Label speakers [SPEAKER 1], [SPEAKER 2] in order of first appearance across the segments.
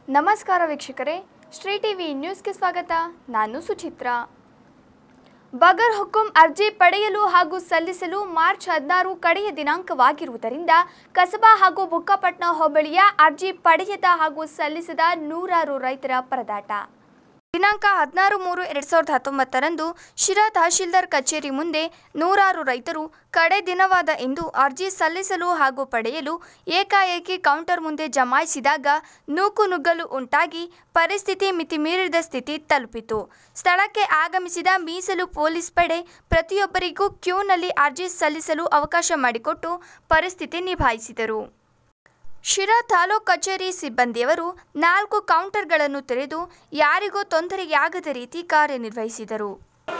[SPEAKER 1] ನಮಸ್ಕಾರ ವೀಕ್ಷಕರೇ ಶ್ರೀ ಟಿವಿ ನ್ಯೂಸ್ಗೆ ಸ್ವಾಗತ ನಾನು ಸುಚಿತ್ರ ಬಗರ್ ಹುಕುಂ ಅರ್ಜಿ ಪಡೆಯಲು ಹಾಗೂ ಸಲ್ಲಿಸಲು ಮಾರ್ಚ್ ಹದಿನಾರು ಕಡೆಯ ದಿನಾಂಕವಾಗಿರುವುದರಿಂದ ಕಸಬಾ ಹಾಗೂ ಬುಕ್ಕಾಪಟ್ನ ಹೋಬಳಿಯ ಅರ್ಜಿ ಪಡೆಯದ ಹಾಗೂ ಸಲ್ಲಿಸದ ನೂರಾರು ರೈತರ ಪರದಾಟ ದಿನಾಂಕ ಹದಿನಾರು ಮೂರು ಎರಡ್ ಸಾವಿರದ ಹತ್ತೊಂಬತ್ತರಂದು ಶಿರಾ ತಹಶೀಲ್ದಾರ್ ಕಚೇರಿ ಮುಂದೆ ನೂರಾರು ರೈತರು ಕಡೆ ದಿನವಾದ ಇಂದು ಅರ್ಜಿ ಸಲ್ಲಿಸಲು ಹಾಗೂ ಪಡೆಯಲು ಏಕಾಏಕಿ ಕೌಂಟರ್ ಮುಂದೆ ಜಮಾಯಿಸಿದಾಗ ನೂಕು ನುಗ್ಗಲು ಉಂಟಾಗಿ ಪರಿಸ್ಥಿತಿ ಮಿತಿಮೀರಿದ ಸ್ಥಿತಿ ತಲುಪಿತು ಸ್ಥಳಕ್ಕೆ ಆಗಮಿಸಿದ ಮೀಸಲು ಪೊಲೀಸ್ ಪಡೆ ಪ್ರತಿಯೊಬ್ಬರಿಗೂ ಕ್ಯೂನಲ್ಲಿ ಅರ್ಜಿ ಸಲ್ಲಿಸಲು ಅವಕಾಶ ಮಾಡಿಕೊಟ್ಟು ಪರಿಸ್ಥಿತಿ ನಿಭಾಯಿಸಿದರು ಶಿರಾ ತಾಲೂಕ್ ಕಚೇರಿ ಸಿಬ್ಬಂದಿಯವರು ನಾಲ್ಕು ಕೌಂಟರ್ಗಳನ್ನು ತೆರೆದು ಯಾರಿಗೂ ತೊಂದರೆಯಾಗದ ರೀತಿ ಕಾರ್ಯನಿರ್ವಹಿಸಿದರು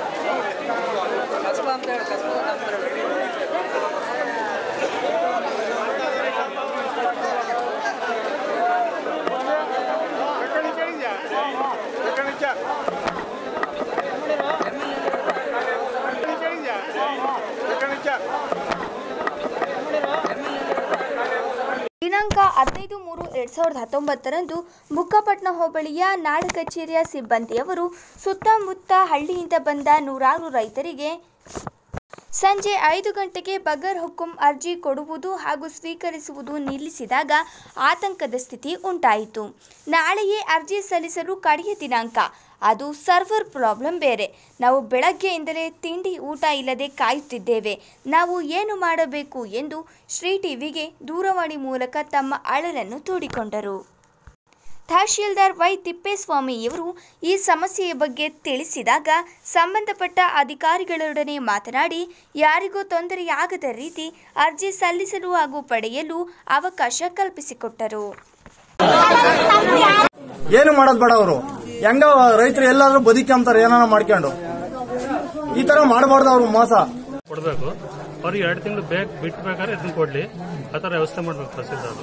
[SPEAKER 1] ದಿನಾಂಕ ಹದಿನೈದು ಮೂರು ಎರಡ್ ಸಾವಿರದ ಹತ್ತೊಂಬತ್ತರಂದು ಬುಕ್ಕಪಟ್ನ ಹೋಬಳಿಯ ನಾಡ ಕಚೇರಿಯ ಸಿಬ್ಬಂದಿಯವರು ಸುತ್ತಮುತ್ತ ಹಳ್ಳಿಯಿಂದ ಬಂದ ನೂರಾರು ರೈತರಿಗೆ ಸಂಜೆ ಐದು ಗಂಟೆಗೆ ಬಗರ್ ಹುಕುಂ ಅರ್ಜಿ ಕೊಡುವುದು ಹಾಗೂ ಸ್ವೀಕರಿಸುವುದು ನಿಲ್ಲಿಸಿದಾಗ ಆತಂಕದ ಸ್ಥಿತಿ ಉಂಟಾಯಿತು ನಾಳೆಯೇ ಅರ್ಜಿ ಸಲ್ಲಿಸಲು ಕಡೆಯ ದಿನಾಂಕ ಅದು ಸರ್ವರ್ ಪ್ರಾಬ್ಲಮ್ ಬೇರೆ ನಾವು ಬೆಳಗ್ಗೆಯಿಂದಲೇ ತಿಂಡಿ ಊಟ ಇಲ್ಲದೆ ಕಾಯುತ್ತಿದ್ದೇವೆ ನಾವು ಏನು ಮಾಡಬೇಕು ಎಂದು ಶ್ರೀ ಟಿವಿಗೆ ದೂರವಾಣಿ ಮೂಲಕ ತಮ್ಮ ಅಳಲನ್ನು ತೋಡಿಕೊಂಡರು ತಹಶೀಲ್ದಾರ್ ವೈ ತಿಪ್ಪೇಸ್ವಾಮಿಯವರು ಈ ಸಮಸ್ಯೆಯ ಬಗ್ಗೆ ತಿಳಿಸಿದಾಗ ಸಂಬಂಧಪಟ್ಟ ಅಧಿಕಾರಿಗಳೊಡನೆ ಮಾತನಾಡಿ ಯಾರಿಗೂ ತೊಂದರೆಯಾಗದ ರೀತಿ ಅರ್ಜಿ ಸಲ್ಲಿಸಲು ಹಾಗೂ ಪಡೆಯಲು ಅವಕಾಶ ಕಲ್ಪಿಸಿಕೊಟ್ಟರು
[SPEAKER 2] ಏನು ಮಾಡೋದ್ ಬೇಡ ಅವರು ಹೆಂಗ ರೈತರು ಎಲ್ಲಾದ್ರೂ ಬದುಕಂತಾರೆ ಏನಾರ ಮಾಡ್ಕೊಂಡು ಈ ತರ ಮಾಡಬಾರ್ದು ಅವ್ರು ಮೋಸ
[SPEAKER 3] ಕೊಡಬೇಕು ಅವ್ರಿಗೆ ಎರಡು ತಿಂಗಳು ಬೇಕ್ ಬಿಟ್ಟು ಬೇಕಾದ್ರೆ ಇದನ್ನ ಕೊಡ್ಲಿ ಆ ತರ ವ್ಯವಸ್ಥೆ ಮಾಡ್ಬೇಕು ತಹಸೀಲ್ದಾರ್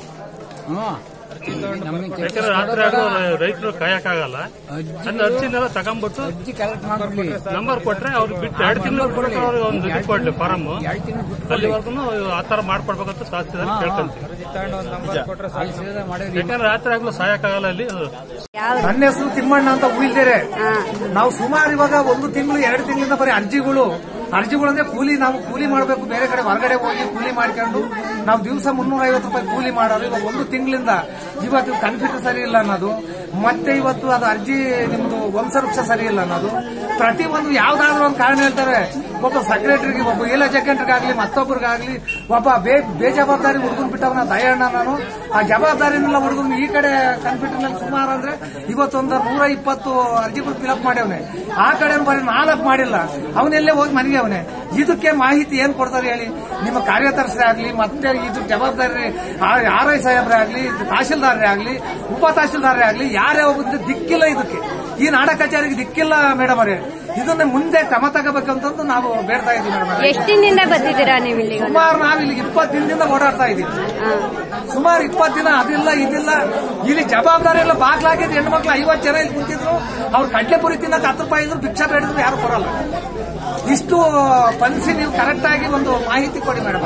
[SPEAKER 3] ಯಾಕಂದ್ರೆ ರಾತ್ರಿ ಆಗೋ ರೈತರು ಕಾಯಕ್ಕಾಗಲ್ಲ ಅಂದ್ರೆ ಅರ್ಜಿನೆಲ್ಲ ತಗೊಂಡ್ಬಿಟ್ಟು ನಂಬರ್ ಕೊಟ್ರೆ ಅವ್ರಿಗೆ ಬಿಟ್ಟು ಎರಡು ತಿಂಗಳು ಕೊಡಕ್ಕೆ ಅವ್ರಿಗೆ ಒಂದು ಇದು ಕೊಡ್ಲಿ ಫಾರಮ್ ಅಲ್ಲಿವರೆಗೂ ಆ ತರ ಮಾಡ್ಕೊಡ್ಬೇಕಂತ ತಹಸೀಲ್ದಾರ್ ಕೇಳ್ಕೊಂತೀವಿ ಯಾಕಂದ್ರೆ ರಾತ್ರಿ ಆಗ್ಲೂ ಸಾಯಕ್ಕಾಗಲ್ಲ ಅಲ್ಲಿ
[SPEAKER 4] ನನ್ನ ಹೆಸರು ತಿಮ್ಮಣ್ಣ ಅಂತ ಉಳಿದೇರೆ ನಾವು ಸುಮಾರು ಇವಾಗ ಒಂದು ತಿಂಗಳು ಎರಡು ತಿಂಗಳಿಂದ ಬರೀ ಅರ್ಜಿಗಳು ಅರ್ಜಿಗಳು ಅಂದ್ರೆ ಕೂಲಿ ನಾವು ಕೂಲಿ ಮಾಡಬೇಕು ಬೇರೆ ಕಡೆ ಹೊರಗಡೆ ಹೋಗಿ ಕೂಲಿ ಮಾಡ್ಕೊಂಡು ನಾವು ದಿವಸ ಮುನ್ನೂರ ಐವತ್ತು ರೂಪಾಯಿ ಕೂಲಿ ಮಾಡೋರು ಇವಾಗ ಒಂದು ತಿಂಗಳಿಂದ ಇವತ್ತು ಕಂಪ್ಯೂಟರ್ ಸರಿ ಇಲ್ಲ ಅನ್ನೋದು ಮತ್ತೆ ಇವತ್ತು ಅದು ಅರ್ಜಿ ನಿಮ್ದು ವಂಶವೃಕ್ಷ ಸರಿ ಇಲ್ಲ ಅನ್ನೋದು ಪ್ರತಿ ಒಂದು ಯಾವ್ದಾದ್ರು ಒಂದು ಕಾರಣ ಹೇಳ್ತಾರೆ ಒಬ್ಬ ಸೆಕ್ರೆಟರಿಗೆ ಒಬ್ಬ ಇಲ್ಲ ಜಕೆಂಟ್ರಿಗಾಗ್ಲಿ ಮತ್ತೊಬ್ಬರಿಗಾಗ್ಲಿ ಒಬ್ಬ ಬೇ ಬೇಜವಾಬ್ದಾರಿ ಹುಡುಗನ್ ಬಿಟ್ಟವನ ದಯಣ್ಣ ನಾನು ಆ ಜವಾಬ್ದಾರಿನೆಲ್ಲ ಹುಡುಗನ್ ಈ ಕಡೆ ಕಂಪ್ಯೂಟರ್ ನಲ್ಲಿ ಸುಮಾರು ಅಂದ್ರೆ ಇವತ್ತೊಂದು ನೂರ ಇಪ್ಪತ್ತು ಅರ್ಜಿಗಳು ಫಿಲಪ್ ಮಾಡ್ಯವನೆ ಆ ಕಡೆ ಬರೀ ನಾಲ್ಕು ಮಾಡಿಲ್ಲ ಅವನೆಲ್ಲೇ ಹೋಗಿ ಮನೆಗೆ ಅವನೇ ಇದಕ್ಕೆ ಮಾಹಿತಿ ಏನ್ ಕೊಡ್ತಾರೆ ಹೇಳಿ ನಿಮ್ಮ ಕಾರ್ಯದರ್ಶಿ ಆಗ್ಲಿ ಮತ್ತೆ ಇದು ಜವಾಬ್ದಾರಿ ಆರ್ ಐ ಸಾಹೇಬ್ರೇ ಆಗ್ಲಿ ತಹಶೀಲ್ದಾರರೇ ಆಗ್ಲಿ ಉಪ ತಹಶೀಲ್ದಾರರೇ ಆಗ್ಲಿ ಯಾರೇ ಒಬ್ಬ ದಿಕ್ಕಿಲ್ಲ ಇದಕ್ಕೆ ಈ ನಾಡ ಕಚೇರಿಗೆ ದಿಕ್ಕಿಲ್ಲ ಮೇಡಮ್ ಅವರೇ ಇದನ್ನ ಮುಂದೆ ಕ್ರಮ ತಗೋಬೇಕಂತಂದು ನಾವು ಬೇಡ್ತಾ ಇದೀವಿ ಮೇಡಮ್
[SPEAKER 5] ಎಷ್ಟು ದಿನದಿಂದ ಬಂದಿದ್ದೀರಾ ನೀವು ಇಲ್ಲಿ
[SPEAKER 4] ಸುಮಾರು ನಾವು ಇಲ್ಲಿ ಇಪ್ಪತ್ತು ದಿನದಿಂದ ಓಡಾಡ್ತಾ ಇದೀವಿ ಸುಮಾರು ಇಪ್ಪತ್ತು ದಿನ ಅದಿಲ್ಲ ಇದಿಲ್ಲ ಇಲ್ಲಿ ಜವಾಬ್ದಾರಿ ಎಲ್ಲ ಬಾಗ್ಲಾಗಿದ್ದು ಹೆಣ್ಮಕ್ಳು ಐವತ್ತು ಜನ ಇಲ್ಲಿ ಕುಂತಿದ್ರು ಅವ್ರು ಕಡ್ಲೆಪುರಿ ತಿನ್ನಕ್ಕೆ ಹತ್ತು ರೂಪಾಯಿ ಇದ್ರು ಭಿಕ್ಷಾ ಬೇಡಿದ್ರು ಯಾರು ಕೊಡಲ್ಲ ಇಷ್ಟು ಪನ್ಸಿ ನೀವು ಕರೆಕ್ಟ್ ಆಗಿ ಒಂದು ಮಾಹಿತಿ ಕೊಡಿ ಮೇಡಮ್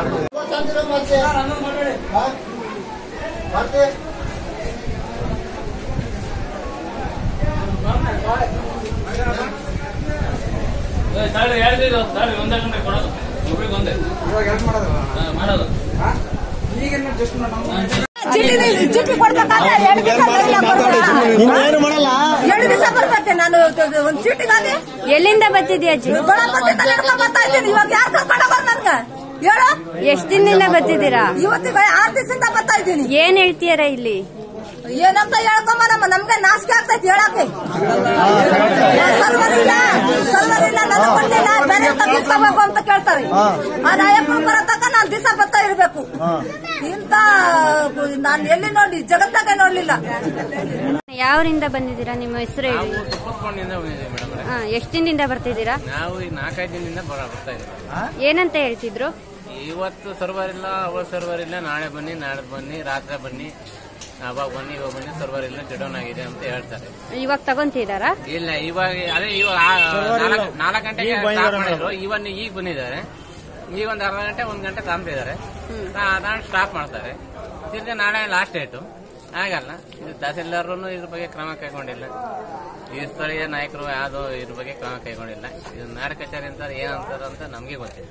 [SPEAKER 6] ಚೀಟಿ ಕೊಡ್ಬೇಕಾದ್ರೆ ಎರಡು ದಿವಸ ಬರಲ್ಲ ಕೊಡ್ತೀರಾ?
[SPEAKER 2] ಏನು ಮಾಡಲ್ಲ
[SPEAKER 6] ಎರಡು ದಿವಸ ಬರ್ಬೇಕು ನಾನು ಒಂದು ಚೀಟಿಗಾದೆ
[SPEAKER 5] ಎಲ್ಲಿಂದ ಬರ್ತಿದ್ಯಾ ಅಜ್ಜಿ
[SPEAKER 6] ದೊಡ್ಡಪ್ಪನಿಂದ ನಡ್ಕೊಂಡ್ ಬರ್ತಾ ಇದ್ದೀನಿ ಇವಾಗ ಯಾರು ಕರ್ಕೊಂಡು ಹೋಗೋರು ನನ್ಗೆ ಹೇಳು
[SPEAKER 5] ಎಷ್ಟ್ ದಿನದಿಂದ ಬರ್ತಿದ್ದೀರಾ
[SPEAKER 6] ಇವತ್ತಿಗೆ ಆರು ದಿವಸದಿಂದ ಬರ್ತಾ ಇದ್ದೀನಿ
[SPEAKER 5] ಏನ್ ಹೇಳ್ತೀರಾ ಇಲ್ಲಿ
[SPEAKER 6] ಏನಂತ ಹೇಳ್ಕೊಂಬ ನಮ್ಮ ನಮ್ಗೆ ನಾಚಿಕೆ ಆಗ್ತೈತಿ ಹೇಳಕ್ಕೆ ಸರ್ವರ್ ಇಲ್ಲ ಸರ್ವರ್ ಇಲ್ಲ ನನಗೆ ಕೊಟ್ಟಿಲ್ಲ ಬೇರೆ ತಗ್ಗಿಸ್ಕೋಬೇಕು ಅಂತ ಕೇಳ್ತಾರೆ ಆ ನಾಯಕರು ಬರೋ ತನಕ ನಾನು ದಿವಸ ಬರ್ತಾ ಇರ್ಬೇಕು ಇಂತ ನಾನು ಎಲ್ಲಿ ನೋಡಿ ಜಗತ್ತಾಗೆ ನೋಡ್ಲಿಲ್ಲ
[SPEAKER 5] ಯಾವರಿಂದ ಬಂದಿದ್ದೀರಾ ನಿಮ್ಮ ಹೆಸರು ಹೇಳಿ
[SPEAKER 7] ಕುತ್ಕೊಂಡಿಂದ ಬಂದಿದ್ದೀವಿ ಮೇಡಮ್
[SPEAKER 5] ಹಾ ಎಷ್ಟ್ ದಿನದಿಂದ ಬರ್ತಿದ್ದೀರಾ
[SPEAKER 7] ನಾವು ಈ ನಾಲ್ಕೈದು ದಿನದಿಂದ ಬರ ಬರ್ತಾ ಇದ್ದೀವಿ
[SPEAKER 5] ಏನಂತ ಹೇಳ್ತಿದ್ರು
[SPEAKER 7] ಇವತ್ತು ಸರ್ವರ್ ಇಲ್ಲ ಅವತ್ತು ಸರ್ವರ್ ಇಲ್ಲ ನಾಳೆ ಬನ್ನಿ ನಾಳೆ ಬನ್ನಿ ರಾತ್ರಿ ಬನ್ನಿ ಅವಾಗ ಬನ್ನಿ ಇವಾಗ ಬನ್ನಿ ಸರ್ವರ್ ಇಲ್ಲ ಡೌನ್ ಆಗಿದೆ ಅಂತ ಹೇಳ್ತಾರೆ
[SPEAKER 5] ಇವಾಗ ತಗೊಂತಿದಾರಾ
[SPEAKER 7] ಇಲ್ಲ ಇವಾಗ ಅದೇ ಇವಾಗ ನಾಲ್ಕು- ನಾಲ್ಕು ಗಂಟೆಗೆ ಸ್ಟಾರ್ಟ್ ಮಾಡಿದ್ರು ಇವನ್ ಈಗ ಬಂದಿದ್ದಾರೆ ಈಗ ಒಂದ್ ಅರ್ಧ ಗಂಟೆ ಒಂದ್ ಗಂಟೆ ತಾಂಬಿದ್ದಾರೆ ನಾನು ಸ್ಟಾಪ್ ಮಾಡ್ತಾರೆ ತಿರ್ಗಿ ನಾಳೆ ಲಾಸ್ಟ್ ಡೇಟು ಆಗಲ್ಲ ಇದು ತಹಸೀಲ್ದಾರರು ಇದ್ರ ಬಗ್ಗೆ ಕ್ರಮ ಕೈಗೊಂಡಿಲ್ಲ ಈ ಸ್ಥಳೀಯ ನಾಯಕರು ಯಾವ್ದು ಇದ್ರ ಬಗ್ಗೆ ಕ್ರಮ ಕೈಗೊಂಡಿಲ್ಲ ಇದು ನಾಡ ಕಚೇರಿ ಅಂತ ಏನಂತಾರ ಅಂತ ನಮ್ಗೆ ಗೊತ್ತಿಲ್ಲ